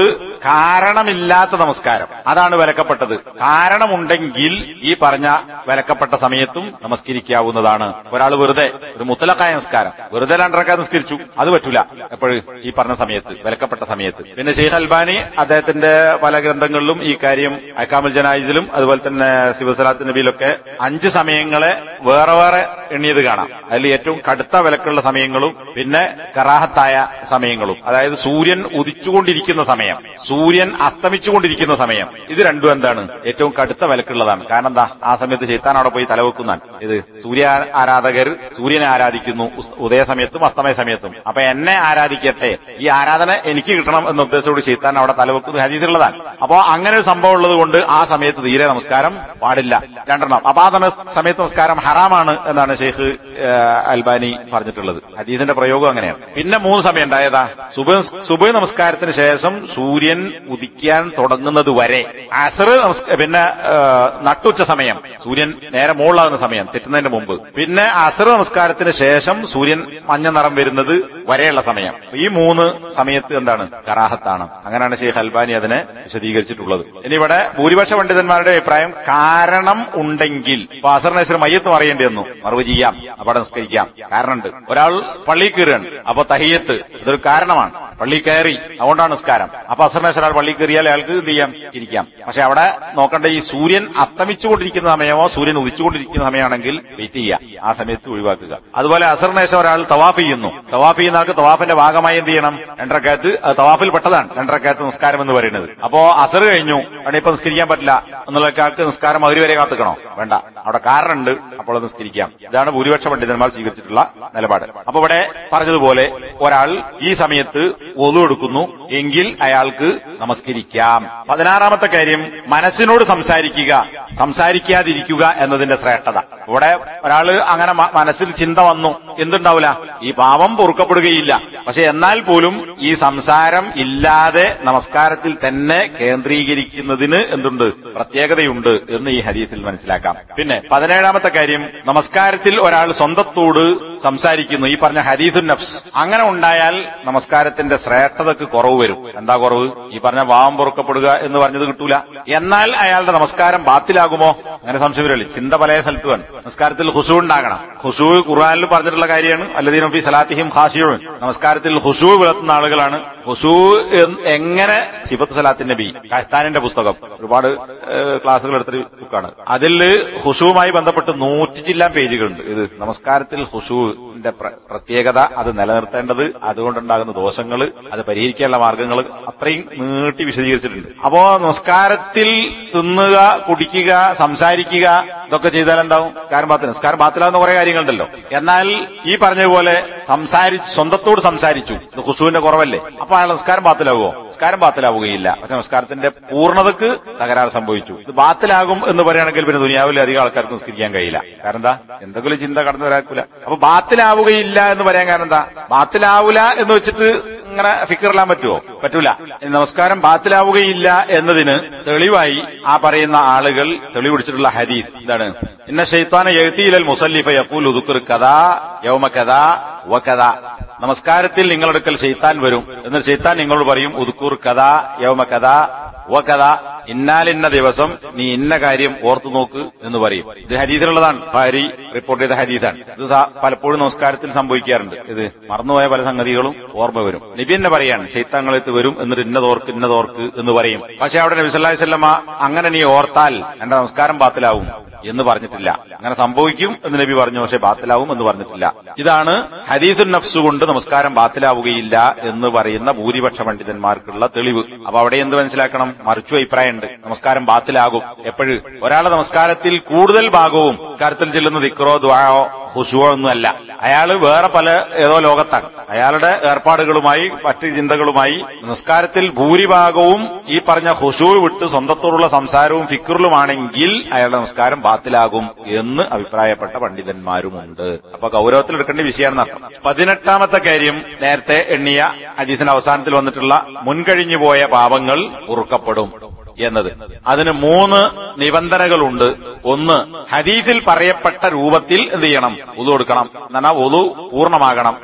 കാരണമില്ലാത്ത നമസ്കാരം അതാണ് വിലക്കപ്പെട്ടത് കാരണമുണ്ടെങ്കിൽ ഈ പറഞ്ഞ വിലക്കപ്പെട്ട സമയത്തും നമസ്കരിക്കാവുന്നതാണ് ഒരാൾ വെറുതെ ഒരു മുത്തലക്കായ നമസ്കാരം വെറുതെ രണ്ടരക്കായ നിസ്കരിച്ചു അത് പറ്റൂല എപ്പോഴും ഈ പറഞ്ഞ സമയത്ത് വിലക്കപ്പെട്ട സമയത്ത് പിന്നെ ഷെയ്ഖ് അൽബാനി അദ്ദേഹത്തിന്റെ പല ഗ്രന്ഥങ്ങളിലും ഈ കാര്യം അക്കാമുൽ ജനായിസിലും അതുപോലെ തന്നെ ശിവസലാത്ത് നബിയിലൊക്കെ അഞ്ച് സമയങ്ങളെ വേറെ വേറെ എണ്ണിയത് കാണാം അതിൽ ഏറ്റവും കടുത്ത വിലക്കുള്ള സമയങ്ങളും പിന്നെ കറാഹത്തായ സമയങ്ങളും അതായത് സൂര്യൻ ഉദിച്ചുകൊണ്ടിരിക്കുന്ന സമയം സൂര്യൻ അസ്തമിച്ചുകൊണ്ടിരിക്കുന്ന സമയം ഇത് രണ്ടും എന്താണ് ഏറ്റവും കടുത്ത വിലക്കുള്ളതാണ് കാരണം എന്താ ആ സമയത്ത് ചെയ്ത്താൻ അവിടെ പോയി തലവെക്കുന്നതാണ് ഇത് സൂര്യ ആരാധകർ സൂര്യനെ ആരാധിക്കുന്നു ഉസ്- ഉദയ സമയത്തും അസ്തമയ സമയത്തും അപ്പൊ എന്നെ ആരാധിക്കട്ടെ ഈ ആരാധന എനിക്ക് കിട്ടണം എന്ന ഉദ്ദേശത്തോട് ചെയ്ത്താൻ അവിടെ തലവെക്കുന്നത് ഹദീസിലുള്ളതാണ് അപ്പോ അങ്ങനെ ഒരു സംഭവം ഉള്ളത് കൊണ്ട് ആ സമയത്ത് തീരെ നമസ്കാരം പാടില്ല രണ്ടെണ്ണം അപ്പൊ ആ സമയ- സമയത്ത് നമസ്കാരം ഹറാമാണ് എന്നാണ് ഷെയ്ഖ് ഏഹ്, അൽബാനി പറഞ്ഞിട്ടുള്ളത് ഹദീസിന്റെ പ്രയോഗം അങ്ങനെയാണ് പിന്നെ മൂന്ന് സമയം ഉണ്ടായതാ സുബ സുബ നമസ്കാരത്തിന് ശേഷം സൂര്യൻ ഉദിക്കാൻ തുടങ്ങുന്നത് വരെ അസർ നമസ്ക- പിന്നെ ഏഹ്, നട്ടുച്ച സമയം സൂര്യൻ നേരെ മുകളിലാകുന്ന സമയം തെറ്റുന്നതിന് മുമ്പ് പിന്നെ അസർ നമസ്കാരത്തിന് ശേഷം സൂര്യൻ മഞ്ഞ നിറം വരുന്നത് വരെയുള്ള സമയം ഈ മൂന്ന് സമയത്ത് എന്താണ് കറാഹത്താണ് അങ്ങനെയാണ് ഷെയ്ഖ് അൽബാനി അതിനെ വിശദീകരിച്ചിട്ടുള്ളത് ഇനി ഇവിടെ ഭൂരിപക്ഷ പണ്ഡിതന്മാരുടെ അഭിപ്രായം കാരണം ഉണ്ടെങ്കിൽ ഇപ്പൊ അസറിനേശ്വരം മയ്യത്ത് മറിയേണ്ടി വന്നു മറവ് ചെയ്യാം അവിടെ നിസ്കരിക്കാം കാരണമുണ്ട് ഒരാൾ പള്ളി കയറുകയാണ് അപ്പൊ തഹിയത്ത് ഇതൊരു കാരണമാണ് പള്ളി കയറി അതുകൊണ്ടാണ് നിസ്കാരം അപ്പൊ അസറിനേശ്വരം ഒരാൾ പള്ളി കയറിയാൽ അയാൾക്ക് എന്ത് ചെയ്യാം ഇരിക്കാം പക്ഷെ അവിടെ നോക്കേണ്ട ഈ സൂര്യൻ അസ്തമിച്ചുകൊണ്ടിരിക്കുന്ന സമയമോ സൂര്യൻ ഉദിച്ചുകൊണ്ടിരിക്കുന്ന സമയമാണെങ്കിൽ വെയിറ്റ് ചെയ്യുക ആ സമയത്ത് ഒഴിവാക്കുക അതുപോലെ അസറിനേശം ഒരാൾ തവാഫ് ചെയ്യുന്നു തവാഫ് ചെയ്യുന്ന ആൾക്ക് തവാഫിന്റെ ഭാഗമായി എന്ത് ചെയ്യണം രണ്ടരക്കകത്ത് അത് തവാഫിൽ പെട്ടതാണ് രണ്ടരക്കകത്ത് നിസ്കാരം എന്ന് പറയുന്നത് അപ്പോ അസർ കഴിഞ്ഞു അവിടെ ഇപ്പൊ നിസ്കരിക്കാൻ പറ്റില്ല എന്നുള്ള ആൾക്ക് നിസ്കാരം അവര് വരെ കാത്തുക്കണോ വേണ്ട അവിടെ കാരണമുണ്ട് അപ്പോൾ അത് നിസ്കരിക്കാം ഇതാണ് ഭൂരിപക്ഷ പണ്ഡിതന്മാർ സ്വീകരിച്ചിട്ടുള്ള നിലപാട് അപ്പൊ ഇവിടെ പറഞ്ഞതുപോലെ ഒരാൾ ഈ സമയത്ത് ഒതു എടുക്കുന്നു എങ്കിൽ അയാൾക്ക് നമസ്കരിക്കാം പതിനാറാമത്തെ കാര്യം മനസ്സിനോട് സംസാരിക്കുക സംസാരിക്കാതിരിക്കുക എന്നതിന്റെ ശ്രേഷ്ഠത ഇവിടെ ഒരാള് അങ്ങനെ മ- മനസ്സിൽ ചിന്ത വന്നു എന്തുണ്ടാവില്ല ഈ പാപം പൊറുക്കപ്പെടുകയില്ല പക്ഷെ എന്നാൽ പോലും ഈ സംസാരം ഇല്ലാതെ നമസ്കാരത്തിൽ തന്നെ കേന്ദ്രീകരിക്കുന്നതിന് എന്തുണ്ട് പ്രത്യേകതയുണ്ട് എന്ന് ഈ ഹരീത്തിൽ മനസ്സിലാക്കാം പിന്നെ പതിനേഴാമത്തെ കാര്യം നമസ്കാരത്തിൽ ഒരാൾ സ്വന്തത്തോട് സംസാരിക്കുന്നു ഈ പറഞ്ഞ ഹരീദുൻ നഫ്സ് അങ്ങനെ ഉണ്ടായാൽ നമസ്കാരത്തിന്റെ ശ്രേഷ്ഠതക്ക് കുറവ് വരും എന്താ കുറവ് ഈ പറഞ്ഞ പാവം പൊറുക്കപ്പെടുക എന്ന് പറഞ്ഞത് കിട്ടൂല എന്നാൽ അയാളുടെ നമസ്കാരം ബാത്തിലാകുമോ അങ്ങനെ സംശയം വരില്ല ചിന്ത പല സ്ഥലത്ത് വേണം നമസ്കാരത്തിൽ ഹുസു ഉണ്ടാകണം ഹുസു ഖുർആനിൽ പറഞ്ഞിട്ടുള്ള കാര്യമാണ് അല്ലദീനും ഫി സലാത്തിഹിം ഖാശിയൂൻ നമസ്കാരത്തിൽ ഹുസു വിളത്തുന്ന ആളുകളാണ് ഹുസു എന്ന് എങ്ങനെ സിബത്ത് സലാത്തിൻ നബി കഹ്താനിന്റെ പുസ്തകം ഒരുപാട് ഏഹ്, ക്ലാസ്സുകൾ എടുത്തൊരു ബുക്കാണ് അതിൽ ഹുസുവുമായി ബന്ധപ്പെട്ട് നൂറ്റി ചില്ലാൻ പേജുകളുണ്ട് ഇത് നമസ്കാരത്തിൽ ഹുസുവിന്റെ പ്ര- പ്രത്യേകത അത് നിലനിർത്തേണ്ടത് അതുകൊണ്ടുണ്ടാകുന്ന ദോഷങ്ങൾ അത് പരിഹരിക്കാനുള്ള മാർഗങ്ങൾ അത്രയും നീട്ടി വിശദീകരിച്ചിട്ടുണ്ട് അപ്പോ നമസ്കാരത്തിൽ തിന്നുക കുടിക്കുക സംസാരിക്കുക ഇതൊക്കെ ചെയ്താൽ എന്താവും കാര്യം ബാത്തിൽ നിസ്കാരം ബാത്തിലാവുന്ന കുറെ കാര്യങ്ങളുണ്ടല്ലോ എന്നാൽ ഈ പറഞ്ഞതുപോലെ സംസാരിച്ചു സ്വന്തത്തോട് സംസാരിച്ചു ഇത് ഹുസുവിന്റെ കുറവല്ലേ അപ്പൊ അയാൾ നിസ്കാരം ബാത്തിലാവുമോ നിസ്കാരം ബാത്തിലാവുകയില്ല പക്ഷെ നമസ്കാരത്തിന്റെ പൂർണ്ണതക്ക് തകരാറ് സംഭവിച്ചു ഇത് ബാത്തിലാകും എന്ന് പറയുകയാണെങ്കിൽ പിന്നെ ദുനിയാവിൽ അധികം ആൾക്കാർക്ക് നിസ്കരിക്കാൻ കഴിയില്ല കാരണം എന്താ എന്തെങ്കിലും ചിന്ത കടന്നു വരാക്കൂല അപ്പൊ ബാത്തിലാവുകയില്ല എന്ന് പറയാൻ കാരണം എന്താ ബാത്തിലാവൂല എന്ന് വെച്ചിട്ട് ഇങ്ങനെ ഫിക്കറിലാൻ പറ്റുമോ പറ്റൂല ഇനി നമസ്കാരം ബാത്തിലാവുകയില്ല എന്നതിന് തെളിവായി ആ പറയുന്ന ആളുകൾ തെളിവ് പിടിച്ചിട്ടുള്ള ഹദീസ് എന്താണ് ഇന്ന ഷെയ്ത്താന എഴുത്തിയിലൽ മുസല്ലിഫ യക്കൂൽ ഉദുക്കുർ കഥാ യൗമ കഥാ വ കഥാ നമസ്കാരത്തിൽ നിങ്ങളെടുക്കൽ ഷെയ്ത്താൻ വരും എന്നിട്ട് ഷെയ്ത്താൻ നിങ്ങളോട് പറയും ഉദുക്കൂർ കഥാ യൗമ കഥാ വ കഥാ ഇന്നാലിന്ന ദിവസം നീ ഇന്ന കാര്യം ഓർത്തു നോക്ക് എന്ന് പറയും ഇത് ഹദീസിലുള്ളതാണ് ഭാരി റിപ്പോർട്ട് ചെയ്ത ഹദീസാണ് ഇത് സ- പലപ്പോഴും നമസ്കാരത്തിൽ സംഭവിക്കാറുണ്ട് ഇത് മറന്നുപോയ പല സംഗതികളും ഓർമ്മ വരും നബി തന്നെ പറയാണ് ശൈത്താങ്ങളെത്ത് വരും എന്നിട്ട് ഇന്നതോർക്ക് ഇന്നതോർക്ക് എന്ന് പറയും പക്ഷെ അവിടെ നബി സല്ലല്ലാഹു അലൈഹി വസല്ലമ അങ്ങനെ നീ ഓർത്താൽ എന്റെ നമസ്കാരം ബാത്തിലാവും എന്ന് പറഞ്ഞിട്ടില്ല അങ്ങനെ സംഭവിക്കും എന്ന് നബി പറഞ്ഞു പക്ഷെ ബാത്തിലാവും എന്ന് പറഞ്ഞിട്ടില്ല ഇതാണ് ഹദീസുൻ നഫ്സ് കൊണ്ട് നമസ്കാരം ബാത്തിലാവുകയില്ല എന്ന് പറയുന്ന ഭൂരിപക്ഷ പണ്ഡിതന്മാർക്കുള്ള തെളിവ് അപ്പൊ അവിടെ എന്ത് മനസ്സിലാക്കണം മറിച്ചു അഭിപ്രായമുണ്ട് നമസ്കാരം ബാത്തിലാകും എപ്പോഴും ഒരാളെ നമസ്കാരത്തിൽ കൂടുതൽ ഭാഗവും കാര്യത്തിൽ ചെല്ലുന്ന ദിക്റോ ദ്വായോ ഹുസുവോ ഒന്നുമല്ല അയാള് വേറെ പല ഏതോ ലോകത്താണ് അയാളുടെ ഏർപ്പാടുകളുമായി മറ്റ് ചിന്തകളുമായി നിസ്കാരത്തിൽ ഭൂരിഭാഗവും ഈ പറഞ്ഞ ഹുസു വിട്ട് സ്വന്തത്തോടുള്ള സംസാരവും ഫിക്കറിലുമാണെങ്കിൽ അയാളുടെ നമസ്കാരം ബാത്തിലാകും എന്ന് അഭിപ്രായപ്പെട്ട പണ്ഡിതന്മാരുമുണ്ട് അപ്പൊ ഗൗരവത്തിൽ എടുക്കേണ്ട വിഷയമാണ് അർത്ഥം പതിനെട്ടാമത്തെ കാര്യം നേരത്തെ എണ്ണിയ അജീസിന്റെ അവസാനത്തിൽ വന്നിട്ടുള്ള മുൻകഴിഞ്ഞു പോയ പാപങ്ങൾ ഉറുക്കപ്പെടും എന്നത് അതിന് മൂന്ന് നിബന്ധനകളുണ്ട് ഒന്ന് ഹദീസിൽ പറയപ്പെട്ട രൂപത്തിൽ എന്ത് ചെയ്യണം ഉതു കൊടുക്കണം എന്നാൽ ഉതു പൂർണ്ണമാകണം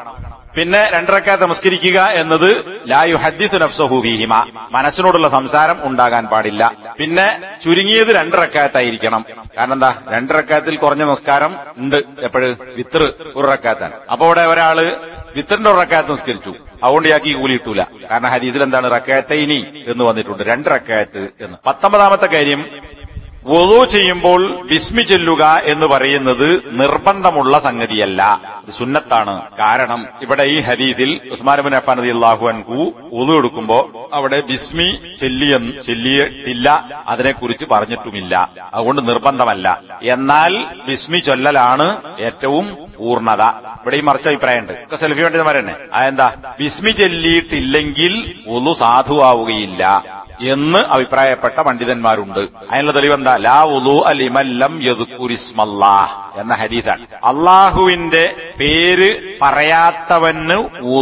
പിന്നെ രണ്ടരക്കാത്ത് നമസ്കരിക്കുക എന്നത് ലായു ഹദ്ദിത്തു നഫ്സഹു ഫീഹിമ മനസ്സിനോടുള്ള സംസാരം ഉണ്ടാകാൻ പാടില്ല പിന്നെ ചുരുങ്ങിയത് രണ്ടരക്കാത്തായിരിക്കണം കാരണം എന്താ രണ്ടരക്കാത്തിൽ കുറഞ്ഞ നമസ്കാരം ഉണ്ട് എപ്പോഴ് വിത്തർ ഒരു റക്കാത്താണ് അപ്പൊ ഇവിടെ ഒരാള് വിത്തറിന്റെ ഒരു റക്കാത്ത് നിസ്കരിച്ചു അതുകൊണ്ട് ഇയാൾക്ക് ഈ കൂലി കിട്ടൂല കാരണം ഹരീതിൽ എന്താണ് റക്കാത്തൈനി എന്ന് വന്നിട്ടുണ്ട് രണ്ട് റക്കാത്ത് എന്ന് പത്തൊമ്പതാമത്തെ കാര്യം വുളു ചെയ്യുമ്പോൾ ബിസ്മി ചൊല്ലുക എന്ന് പറയുന്നത് നിർബന്ധമുള്ള സംഗതിയല്ല ഇത് സുന്നത്താണ് കാരണം ഇവിടെ ഈ ഹരീതിൽ ഉസ്മാനബിൻ അഫാൻ നദി അള്ളാഹു അൻഹു വുളു എടുക്കുമ്പോ അവിടെ ബിസ്മി ചെല്ലിയ ചെല്ലിയിട്ടില്ല അതിനെക്കുറിച്ച് പറഞ്ഞിട്ടുമില്ല അതുകൊണ്ട് നിർബന്ധമല്ല എന്നാൽ ബിസ്മി ചൊല്ലലാണ് ഏറ്റവും പൂർണ്ണത ഇവിടെ ഈ മറിച്ച അഭിപ്രായമുണ്ട് ഒക്കെ സെൽഫി വേണ്ടിമാരെന്നെ അതെന്താ ബിസ്മി ചൊല്ലിയിട്ടില്ലെങ്കിൽ വുളു സാധുവാവുകയില്ല എന്ന് അഭിപ്രായപ്പെട്ട പണ്ഡിതന്മാരുണ്ട് അതിനുള്ള തെളിവെന്താ ലാ ഉലു അലിമല്ലം യദുക്കുരിസ്മല്ലാഹ് എന്ന ഹരീതാണ് അള്ളാഹുവിന്റെ പേര് പറയാത്തവന്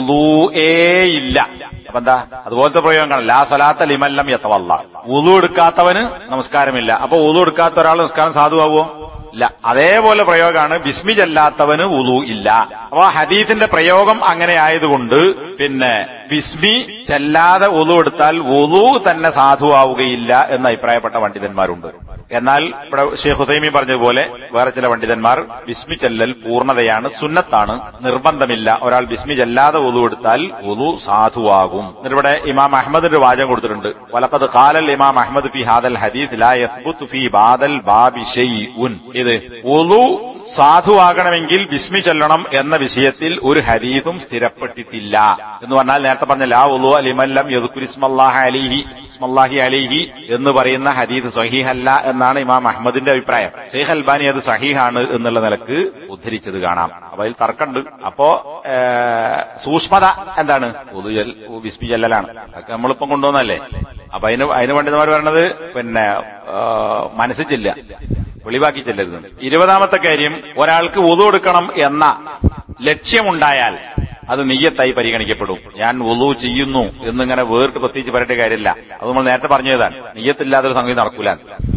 ഉലൂേ ഇല്ല അപ്പൊ എന്താ അതുപോലത്തെ പ്രയോഗങ്ങൾ ലാ സലാത്ത ലിമല്ലം യത്തവല്ല ഉലു എടുക്കാത്തവന് നമസ്കാരമില്ല അപ്പൊ ഉലു എടുക്കാത്ത ഒരാൾ നമസ്കാരം സാധുവാകുമോ ഇല്ല അതേപോലെ പ്രയോഗമാണ് ബിസ്മി ചെല്ലാത്തവന് ഉലു ഇല്ല അപ്പൊ ഹദീസിന്റെ പ്രയോഗം അങ്ങനെ ആയതുകൊണ്ട് പിന്നെ ബിസ്മി ചെല്ലാതെ ഉലു എടുത്താൽ ഉലു തന്നെ സാധുവാവുകയില്ല എന്ന് അഭിപ്രായപ്പെട്ട പണ്ഡിതന്മാരുണ്ട് എന്നാൽ ഇവിടെ ഷെയ്ഖ് ഹുസൈമി പറഞ്ഞതുപോലെ വേറെ ചില പണ്ഡിതന്മാർ ബിസ്മി ചെല്ലൽ പൂർണ്ണതയാണ് സുന്നത്താണ് നിർബന്ധമില്ല ഒരാൾ ബിസ്മി ചെല്ലാതെ ഉലു എടുത്താൽ ഉലു സാധുവാകും എന്നിട്ട് ഇവിടെ ഇമാം അഹമ്മദിന്റെ വാചകം കൊടുത്തിട്ടുണ്ട് വലക്കത് കാലൽ ഇമാം അഹമ്മദ് ഫി ഹാദൽ ഹദീസ് ലാ യസ്ബുത്ത് ഫി ബാദൽ ബാബി ഷൈഉൻ ഇത് ഉലു സാധുവാകണമെങ്കിൽ ബിസ്മി ചൊല്ലണം എന്ന വിഷയത്തിൽ ഒരു ഹദീസും സ്ഥിരപ്പെട്ടിട്ടില്ല എന്ന് പറഞ്ഞാൽ നേരത്തെ പറഞ്ഞ ലാ ഉലു അലിമല്ലം യദുക്കുരിസ്മല്ലാഹി അലിഹി ഇസ്മല്ലാഹി അലിഹി എന്ന് പറയുന്ന ഹദീസ് സഹീഹല്ല എന്നാണ് ഇമാം അഹമ്മദിന്റെ അഭിപ്രായം ഷെയ്ഖ് അൽബാനി അത് സഹീഹാണ് എന്നുള്ള നിലക്ക് ഉദ്ധരിച്ചത് കാണാം അപ്പൊ അതിൽ തർക്കമുണ്ട് അപ്പോ ഏ, സൂക്ഷ്മത എന്താണ് ഉദു ജൽ- ബിസ്മി ജല്ലലാണ് അതൊക്കെ നമ്മളിപ്പം കൊണ്ടുവന്നല്ലേ അപ്പൊ അതിന് അതിന് പണ്ഡിതന്മാർ പറയണത് പിന്നെ ആ, മനസ്സിച്ചില്ല വെളിവാക്കി ചെല്ലരുത് ഇരുപതാമത്തെ കാര്യം ഒരാൾക്ക് ഉതു കൊടുക്കണം എന്ന ലക്ഷ്യമുണ്ടായാൽ അത് നെയ്യത്തായി പരിഗണിക്കപ്പെടും ഞാൻ ഉളു ചെയ്യുന്നു എന്നിങ്ങനെ വേറിട്ട് പ്രത്യേകിച്ച് പറയേണ്ട കാര്യമില്ല അത് നമ്മൾ നേരത്തെ പറഞ്ഞതാണ് നെയ്യത്തില്ലാതെ ഒരു സംഗതി നടക്കൂല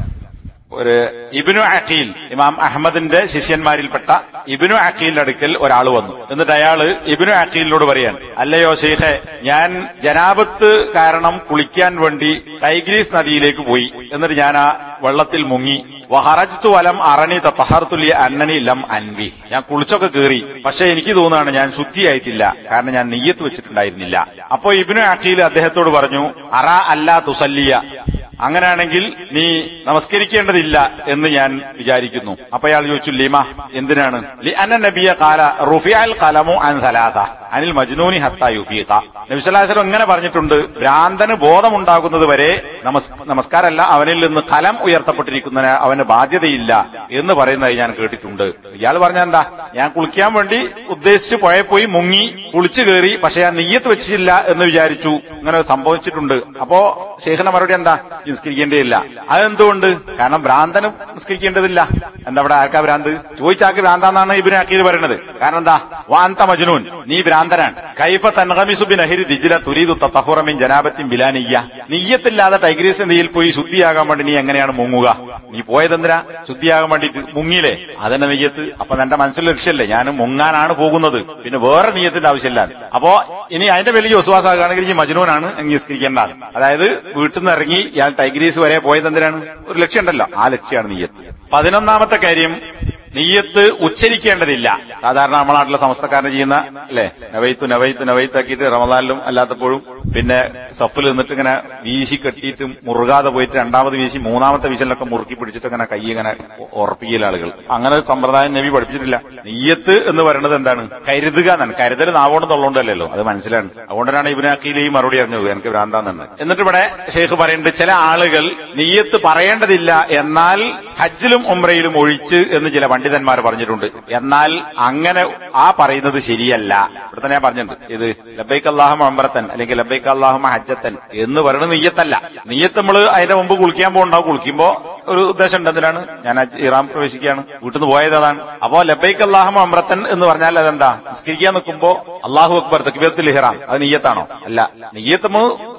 ഒരു ഇബിനു അഖീൽ ഇമാം അഹമ്മദിന്റെ ശിഷ്യന്മാരിൽപ്പെട്ട ഇബിനു അഖീലിന്റെ അടുക്കൽ ഒരാൾ വന്നു എന്നിട്ട് അയാള് ഇബിനു അഖീലിനോട് പറയാണ് അല്ലയോ ഷെയ്ഖെ ഞാൻ ജനാപത്ത് കാരണം കുളിക്കാൻ വേണ്ടി ടൈഗ്രീസ് നദിയിലേക്ക് പോയി എന്നിട്ട് ഞാൻ ആ വെള്ളത്തിൽ മുങ്ങി വഹറജ്തു വലം അറണി തഹർത്തുല്യ അന്നനി ലം അൻവി ഞാൻ കുളിച്ചൊക്കെ കയറി പക്ഷെ എനിക്ക് തോന്നുകയാണ് ഞാൻ ശുദ്ധിയായിട്ടില്ല കാരണം ഞാൻ നെയ്യത്ത് വെച്ചിട്ടുണ്ടായിരുന്നില്ല അപ്പോ ഇബിനു അഖീൽ അദ്ദേഹത്തോട് പറഞ്ഞു അറ അല്ലാ തുസല്ലിയ അങ്ങനെയാണെങ്കിൽ നീ നമസ്കരിക്കേണ്ടതില്ല എന്ന് ഞാൻ വിചാരിക്കുന്നു അപ്പൊ അയാൾ ചോദിച്ചു ലിമ എന്തിനാണ് ലി അന്ന നബിയ കാല റുഫിയാൽ കലമു അൻ സലാത്ത അനിൽ മജ്നൂനി ഹത്ത യുഫീഖ നബിസ്വലാസ്ലം ഇങ്ങനെ പറഞ്ഞിട്ടുണ്ട് ഭ്രാന്തന് ബോധമുണ്ടാകുന്നത് വരെ നമസ് നമസ്കാരമല്ല അവനിൽ നിന്ന് കലം ഉയർത്തപ്പെട്ടിരിക്കുന്നതിന് അവന് ബാധ്യതയില്ല എന്ന് പറയുന്നത് ഞാൻ കേട്ടിട്ടുണ്ട് ഇയാൾ പറഞ്ഞ എന്താ ഞാൻ കുളിക്കാൻ വേണ്ടി ഉദ്ദേശിച്ച് പുഴയിൽ പോയി മുങ്ങി കുളിച്ചു കയറി പക്ഷെ ഞാൻ നെയ്യത്ത് വെച്ചില്ല എന്ന് വിചാരിച്ചു ഇങ്ങനെ സംഭവിച്ചിട്ടുണ്ട് അപ്പോ ശേഖന മറുപടി എന്താ നിസ്കരിക്കേണ്ടതില്ല അതെന്തുകൊണ്ട് കാരണം ഭ്രാന്തന് നിസ്കരിക്കേണ്ടതില്ല എന്താ അവിടെ ആർക്കാ ഭ്രാന്ത് ചോദിച്ചാക്ക് ഭ്രാന്താന്നാണ് ഇബിന് അക്കീൽ പറയുന്നത് കാരണം എന്താ വാന്ത മജ്നൂൻ നീ ഭ്രാന്തനാണ് കൈഫ തൻഹമിസുബിൻ അഹിരി ദിജില തുരീദു തഹുറമിൻ ജനാബത്തിൻ ബിലാനിയ്യ നീയത്തില്ലാതെ ടൈഗ്രീസ് നദിയിൽ പോയി ശുദ്ധിയാകാൻ വേണ്ടി നീ എങ്ങനെയാണ് മുങ്ങുക നീ പോയതെന്തിനാ ശുദ്ധിയാകാൻ വേണ്ടിട്ട് മുങ്ങിയില്ലേ അതന്നെ നെയ്യത്ത് അപ്പൊ എന്റെ മനസ്സിൽ ലക്ഷ്യമല്ലേ ഞാൻ മുങ്ങാനാണ് പോകുന്നത് പിന്നെ വേറെ നീയത്തിന്റെ ആവശ്യമില്ല അപ്പോ ഇനി അതിന്റെ വലിയ വിശ്വാസമാകുകയാണെങ്കിൽ ഈ മജ്നൂനാണ് അംഗീകരിക്കേണ്ട ആൾ അതായത് വീട്ടിൽ നിന്ന് ഇറങ്ങി ഇയാൾ ടൈഗ്രീസ് വരെ പോയത് എന്തിനാണ് ഒരു ലക്ഷ്യമുണ്ടല്ലോ ആ ലക്ഷ്യമാണ് നീയത്ത് പതിനൊന്നാമത്തെ കാര്യം നെയ്യത്ത് ഉച്ചരിക്കേണ്ടതില്ല സാധാരണ നമ്മളെ നാട്ടിലെ സമസ്തക്കാരന് ചെയ്യുന്ന അല്ലെ നവൈത്തു നവൈത്തു നവൈത്താക്കിയിട്ട് റമദാനിലും അല്ലാത്തപ്പോഴും പിന്നെ സഫിൽ നിന്നിട്ട് ഇങ്ങനെ വീശി കെട്ടിയിട്ട് മുറുകാതെ പോയിട്ട് രണ്ടാമത് വീശി മൂന്നാമത്തെ വീശലിലൊക്കെ മുറുക്കി പിടിച്ചിട്ട് ഇങ്ങനെ കൈ ഇങ്ങനെ ഉറപ്പിക്കൽ ആളുകൾ അങ്ങനെ ഒരു സമ്പ്രദായം നബി പഠിപ്പിച്ചിട്ടില്ല നെയ്യത്ത് എന്ന് പറയുന്നത് എന്താണ് കരുതുക എന്നാണ് കരുതൽ നാവോട് തൊള്ളോണ്ടല്ലോ അത് മനസ്സിലാണ് അതുകൊണ്ടാണ് ഇബിനാക്കിയിൽ ഈ മറുപടി അറിഞ്ഞത് എനിക്ക് ഭ്രാന്താന്നാണ് എന്നിട്ട് ഇവിടെ ഷെയ്ഖ് പറയുന്നുണ്ട് ചില ആളുകൾ നെയ്യത്ത് പറയേണ്ടതില്ല എന്നാൽ ഹജ്ജിലും ഉംറയിലും ഒഴിച്ച് എന്ന് ചില പണ്ഡിതന്മാർ പറഞ്ഞിട്ടുണ്ട് എന്നാൽ അങ്ങനെ ആ പറയുന്നത് ശരിയല്ല ഇവിടെ തന്നെ ഞാൻ പറഞ്ഞിട്ടുണ്ട് ഇത് ലബൈക്ക് അള്ളാഹു അമ്രത്തൻ അല്ലെങ്കിൽ ലബൈക്ക് അള്ളാഹു ഹജ്ജത്തൻ എന്ന് പറയുന്നത് നെയ്യത്തല്ല നെയ്യത്ത് നമ്മൾ അതിന്റെ മുമ്പ് കുളിക്കാൻ പോകുണ്ടാവും കുളിക്കുമ്പോ ഒരു ഉദ്ദേശം ഉണ്ട് എന്തിനാണ് ഞാൻ ഹജ്ജ് ഇറാം പ്രവേശിക്കുകയാണ് വീട്ടിൽ നിന്ന് പോയത് അതാണ് അപ്പോ ലബൈക്ക് അള്ളാഹു അമ്രത്തൻ എന്ന് പറഞ്ഞാൽ അതെന്താ നിസ്കരിക്കാൻ നിൽക്കുമ്പോ അള്ളാഹു അക്ബർ തക്ബീറത്തുൽ ഇഹ്റാം അത് നെയ്യത്താണോ അല്ല നെയ്യത്ത് നമ്മൾ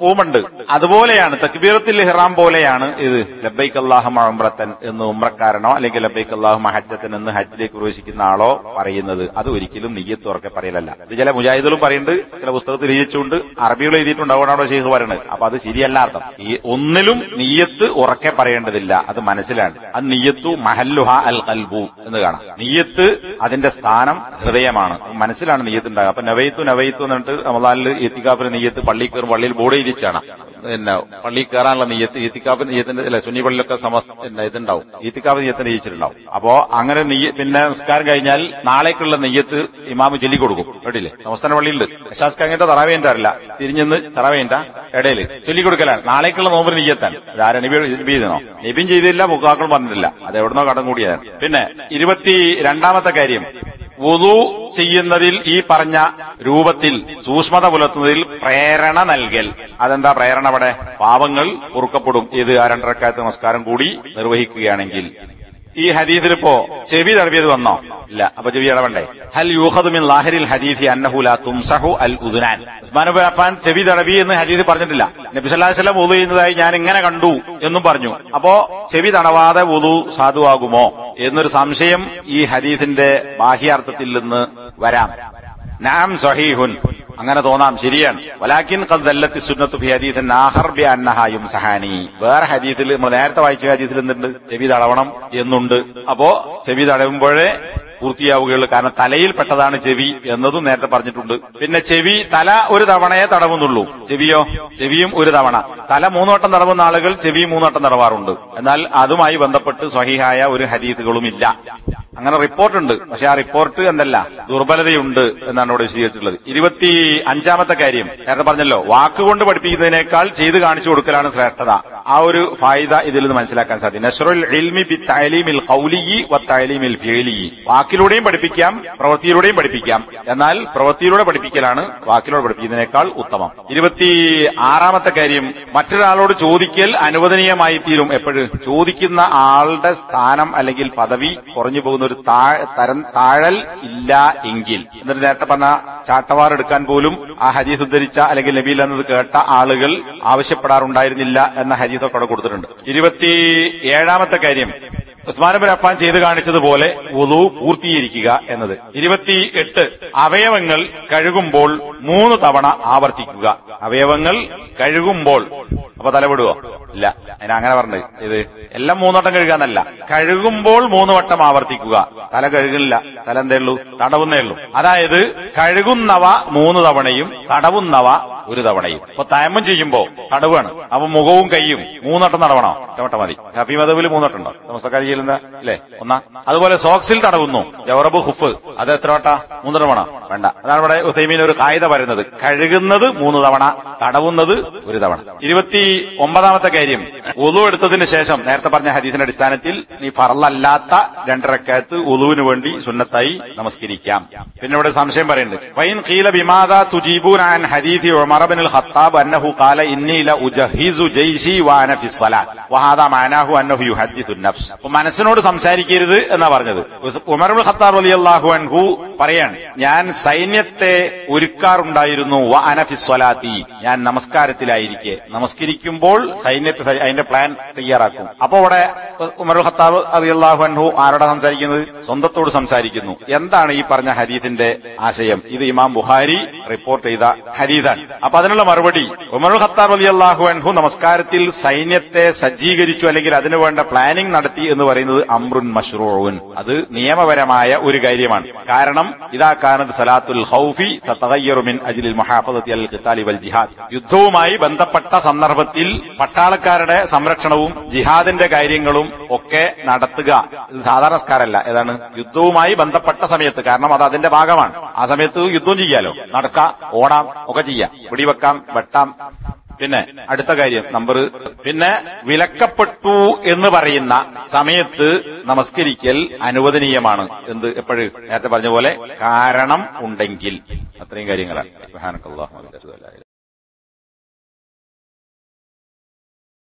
മഫൂമുണ്ട് അതുപോലെയാണ് തക്ബീറത്തിൽ ഇഹ്റാം പോലെയാണ് ഇത് ലബൈക്ക് അള്ളാഹു ഉംറത്തൻ എന്ന് ഉമ്രക്കാരനോ അല്ലെങ്കിൽ ലബൈക്ക് അള്ളാഹു മഹജ്ജത്തൻ എന്ന് ഹജ്ജിലേക്ക് പ്രവേശിക്കുന്ന ആളോ പറയുന്നത് അത് ഒരിക്കലും നെയ്യത്ത് ഉറക്കെ പറയലല്ല ഇത് ചില മുജാഹിദുകളും പറയുന്നുണ്ട് ചില പുസ്തകത്തിൽ എഴുതിച്ചുകൊണ്ട് അറബികൾ എഴുതിയിട്ടുണ്ട് അതുകൊണ്ടാണ് ഷെയ്ഖ് പറയുന്നത് അപ്പൊ അത് ശരിയല്ല അർത്ഥം ഈ ഒന്നിലും നീയത്ത് ഉറക്കെ പറയേണ്ടതില്ല അത് മനസ്സിലാണ് അത് നീയത്തു മഹല്ലുഹ അൽ കൽബു എന്ന് കാണാം നീയത്ത് അതിന്റെ സ്ഥാനം ഹൃദയമാണ് മനസ്സിലാണ് നീയത്ത് ഉണ്ടാകുക അപ്പൊ നവൈത്തു നവൈത്തു എന്നിട്ട് റമദാനിൽ എത്തിക്കാപ്പിന് നീയത്ത് പള്ളി കയറും പള്ളിയിൽ ബോർഡ് എഴുതിച്ചാണ് പിന്നെ പള്ളി കയറാനുള്ള നീയത്ത് ഈത്തിക്കാപ്പ് നീയത്തിന്റെ അല്ല സുന്നി പള്ളിയിലൊക്കെ സമസ് പിന്നെ ഇതുണ്ടാവും ഈത്തിക്കാപ്പ് നീയത്തിന് ജയിച്ചിട്ടുണ്ടാവും അപ്പോ അങ്ങനെ നെയ്യ് പിന്നെ നിസ്കാരം കഴിഞ്ഞാൽ നാളേക്കുള്ള നെയ്യത്ത് ഇമാമ് ചൊല്ലി കൊടുക്കും കേട്ടില്ലേ സംസ്ഥാന പള്ളിയുണ്ട് ശാസ്കാങ്ങിന്റെ തറാവേന്റെ അറിയില്ല തിരിഞ്ഞെന്ന് തറാവേന്റെ ഇടയില് ചൊല്ലി കൊടുക്കലാണ് നാളേക്കുള്ള നോമ്പിന് നെയ്യത്താണ് ആരാ നബി നബി ചെയ്തണോ നബിയും ചെയ്തില്ല മുക്കാക്കളും പറഞ്ഞിട്ടില്ല അത് എവിടുന്നോ കടം കൂടിയതാണ് പിന്നെ ഇരുപത്തി രണ്ടാമത്തെ കാര്യം വുളു ചെയ്യുന്നതിൽ ഈ പറഞ്ഞ രൂപത്തിൽ സൂക്ഷ്മത പുലർത്തുന്നതിൽ പ്രേരണ നൽകൽ അതെന്താ പ്രേരണ അവിടെ പാവങ്ങൾ പൊറുക്കപ്പെടും ഇത് ആ രണ്ടരക്കാലത്ത് നമസ്കാരം കൂടി നിർവഹിക്കുകയാണെങ്കിൽ ഈ ഹദീസിലിപ്പോ ചെവി തടവിയത് വന്നോ ഇല്ല അപ്പൊ ചെവി തടവണ്ടേ ഹൽ യൂഹദ് മിൻ ലാഹിരിൽ ഹദീഫി അന്നഹുല തുംസഹു അൽ ഉദുനാൻ ഉസ്മാൻ ബിൻ അഫാൻ ചെവി തടവി എന്ന് ഹദീസ് പറഞ്ഞിട്ടില്ല നബി സല്ലല്ലാഹു അലൈഹി വസല്ലം വുളു ചെയ്യുന്നതായി ഞാൻ ഇങ്ങനെ കണ്ടു എന്നും പറഞ്ഞു അപ്പോ ചെവി തടവാതെ വുളു സാധുവാകുമോ എന്നൊരു സംശയം ഈ ഹദീസിന്റെ ബാഹ്യാർത്ഥത്തിൽ നിന്ന് വരാം നാം സഹീഹുൻ അങ്ങനെ തോന്നാം ശരിയാണ് വലാക്കിൻ കദ്ദല്ലത്തി സുന്നത്തു ഫി ഹദീസിൻ ആഖർ ബി അന്നഹ യുംസഹാനി വേറെ ഹദീസിൽ നമ്മൾ നേരത്തെ വായിച്ച ഹദീസിൽ എന്തുണ്ട് ചെവി തടവണം എന്നുണ്ട് അപ്പോ ചെവി തടവുമ്പോഴേ പൂർത്തിയാവുകയുള്ളൂ കാരണം തലയിൽ പെട്ടതാണ് ചെവി എന്നതും നേരത്തെ പറഞ്ഞിട്ടുണ്ട് പിന്നെ ചെവി തല ഒരു തവണയെ തടവുന്നുള്ളൂ ചെവിയോ ചെവിയും ഒരു തവണ തല മൂന്നോട്ടം തടവുന്ന ആളുകൾ ചെവി മൂന്നോട്ടം തടവാറുണ്ട് എന്നാൽ അതുമായി ബന്ധപ്പെട്ട് സ്വഹീഹായ ഒരു ഹദീസുകളുമില്ല അങ്ങനെ റിപ്പോർട്ടുണ്ട് പക്ഷെ ആ റിപ്പോർട്ട് എന്തല്ല ദുർബലതയുണ്ട് എന്നാണ് ഇവിടെ വിശദീകരിച്ചിട്ടുള്ളത് ഇരുപത്തി അഞ്ചാമത്തെ കാര്യം നേരത്തെ പറഞ്ഞല്ലോ വാക്കുകൊണ്ട് പഠിപ്പിക്കുന്നതിനേക്കാൾ ചെയ്ത് കാണിച്ചു കൊടുക്കലാണ് ശ്രേഷ്ഠത ആ ഒരു ഫായിദ ഇതിൽ നിന്ന് മനസ്സിലാക്കാൻ സാധിക്കും നഷറുൽ ഇൽമി ബി തൈലീമിൽ കൗലിയി വ തൈലീമിൽ ഫിയലിയി വാക്കിലൂടെയും പഠിപ്പിക്കാം പ്രവൃത്തിയിലൂടെയും പഠിപ്പിക്കാം എന്നാൽ പ്രവൃത്തിയിലൂടെ പഠിപ്പിക്കലാണ് വാക്കിലൂടെ പഠിപ്പിക്കുന്നതിനേക്കാൾ ഉത്തമം ഇരുപത്തി ആറാമത്തെ കാര്യം മറ്റൊരാളോട് ചോദിക്കൽ അനുവദനീയമായി തീരും എപ്പോഴും ചോദിക്കുന്ന ആളുടെ സ്ഥാനം അല്ലെങ്കിൽ പദവി കുറഞ്ഞു പോകുന്ന ഒരു താഴ്- തരം താഴൽ ഇല്ല എങ്കിൽ എന്നിട്ട് നേരത്തെ പറഞ്ഞ ചാട്ടവാർ എടുക്കാൻ പോലും ആ ഹദീസ് ഉദ്ധരിച്ച അല്ലെങ്കിൽ നബിയിൽ എന്നത് കേട്ട ആളുകൾ ആവശ്യപ്പെടാറുണ്ടായിരുന്നില്ല എന്ന ഹദീസൊക്കെ അവിടെ കൊടുത്തിട്ടുണ്ട് ഇരുപത്തി ഏഴാമത്തെ കാര്യം ഉസ്മാൻ ബിൻ അഫാൻ ചെയ്ത് കാണിച്ചതുപോലെ വുളു പൂർത്തീകരിക്കുക എന്നത് ഇരുപത്തി എട്ട് അവയവങ്ങൾ കഴുകുമ്പോൾ മൂന്ന് തവണ ആവർത്തിക്കുക അവയവങ്ങൾ കഴുകുമ്പോൾ അപ്പൊ തലവിടുവോ ഇല്ല അതിന് അങ്ങനെ പറഞ്ഞത് ഇത് എല്ലാം മൂന്നോട്ടം കഴുകാന്നല്ല കഴുകുമ്പോൾ മൂന്ന് വട്ടം ആവർത്തിക്കുക തല കഴുകില്ല തല എന്തേ ഉള്ളൂ തടവുന്നേ ഉള്ളൂ അതായത് കഴുകുന്നവ മൂന്ന് തവണയും തടവുന്നവ ഒരു തവണയും അപ്പൊ തയമ്മം ചെയ്യുമ്പോ തടവാണ് അപ്പൊ മുഖവും കൈയും മൂന്നോട്ടം തടവണോ ഒറ്റവട്ടം മതി ഹാപ്പി മതവിൽ മൂന്നോട്ടുണ്ടോ നമസ്കാരം ചെയ്യുന്ന അല്ലേ ഒന്നാ അതുപോലെ സോക്സിൽ തടവുന്നു ജവറബ് ഹുഫ് അത് എത്ര വട്ട മൂന്ന് തവണ വേണ്ട അതാണ് ഇവിടെ ഉസൈമീൻ ഒരു കായിക പറയുന്നത് കഴുകുന്നത് മൂന്ന് തവണ തടവുന്നത് ഒരു തവണ ഇരുപത്തി ഒമ്പതാമത്തെ കാര്യം ഉളു എടുത്തതിന് ശേഷം നേരത്തെ പറഞ്ഞ ഹദീസിന്റെ അടിസ്ഥാനത്തിൽ നീ ഫറലല്ലാത്ത രണ്ടരക്കകത്ത് ഉളുവിന് വേണ്ടി സുന്നത്തായി നമസ്കരിക്കാം പിന്നെ ഇവിടെ സംശയം പറയുന്നുണ്ട് വൈൻ ഖീല ബിമാദ തുജീബൂൻ അൻ ഹദീഥി ഉമർ ബിൻ അൽ ഖത്താബ് അന്നഹു ഖാല ഇന്നി ല ഉജഹിസു ജയ്ഷി വാന ഫി സ്വലാത്ത് വഹാദ മാനാഹു അന്നഹു യുഹദ്ദിസു നഫ്സ് അപ്പൊ മനസ്സിനോട് സംസാരിക്കരുത് എന്നാ പറഞ്ഞത് ഉമർ ബിൻ ഖത്താബ് റളിയല്ലാഹു അൻഹു പറയാണ് ഞാൻ സൈന്യത്തെ ഒരുക്കാറുണ്ടായിരുന്നു വ അന ഫി സ്വലാത്തി ഞാൻ നമസ്കാരത്തിലായിരിക്കെ നമസ്കരിക്കുമ്പോൾ സൈന്യത്തെ സൈ- അതിന്റെ പ്ലാൻ തയ്യാറാക്കും അപ്പൊ ഇവിടെ ഉമർ ബിൻ ഖത്താബ് റളിയല്ലാഹു അൻഹു ആരോടാ സംസാരിക്കുന്നത് സ്വന്തത്തോട് സംസാരിക്കുന്നു എന്താണ് ഈ പറഞ്ഞ ഹദീസിന്റെ ആശയം ഇത് ഇമാം ബുഖാരി റിപ്പോർട്ട് ചെയ്ത ഹദീദാണ് അപ്പൊ അതിനുള്ള മറുപടി ഉമർ ഖത്താബ് അലി അള്ളാഹു അൻഹു നമസ്കാരത്തിൽ സൈന്യത്തെ സജ്ജീകരിച്ചു അല്ലെങ്കിൽ അതിനു വേണ്ട പ്ലാനിംഗ് നടത്തി എന്ന് പറയുന്നത് അമ്രുൻ മഷ്റൂൻ അത് നിയമപരമായ ഒരു കാര്യമാണ് കാരണം ഇതാ കാനത് സലാത്തുൽ ഖൗഫി തതഗയ്യറു മിൻ അജ്ലിൽ മുഹാഫദത്തി അൽ ഖിതാലി വൽ ജിഹാദ് യുദ്ധവുമായി ബന്ധപ്പെട്ട സന്ദർഭത്തിൽ പട്ടാളക്കാരുടെ സംരക്ഷണവും ജിഹാദിന്റെ കാര്യങ്ങളും ഒക്കെ നടത്തുക ഇത് സാധാരണ നമസ്കാരമല്ല ഏതാണ് യുദ്ധവുമായി ബന്ധപ്പെട്ട സമയത്ത് കാരണം അത് അതിന്റെ ഭാഗമാണ് ആ സമയത്ത് യുദ്ധം ചെയ്യാലോ നടക്കാം ഓടാം ഒക്കെ ചെയ്യാം പിടിവെക്കാം വെട്ടാം പിന്നെ അടുത്ത കാര്യം നമ്പർ പിന്നെ വിലക്കപ്പെട്ടു എന്ന് പറയുന്ന സമയത്ത് നമസ്കരിക്കൽ അനുവദനീയമാണ് എന്ത് എപ്പോഴും നേരത്തെ പറഞ്ഞ പോലെ കാരണം ഉണ്ടെങ്കിൽ അത്രയും കാര്യങ്ങളാണ് സുബ്ഹാനക്കല്ലാഹു വബിഹംദിഹി.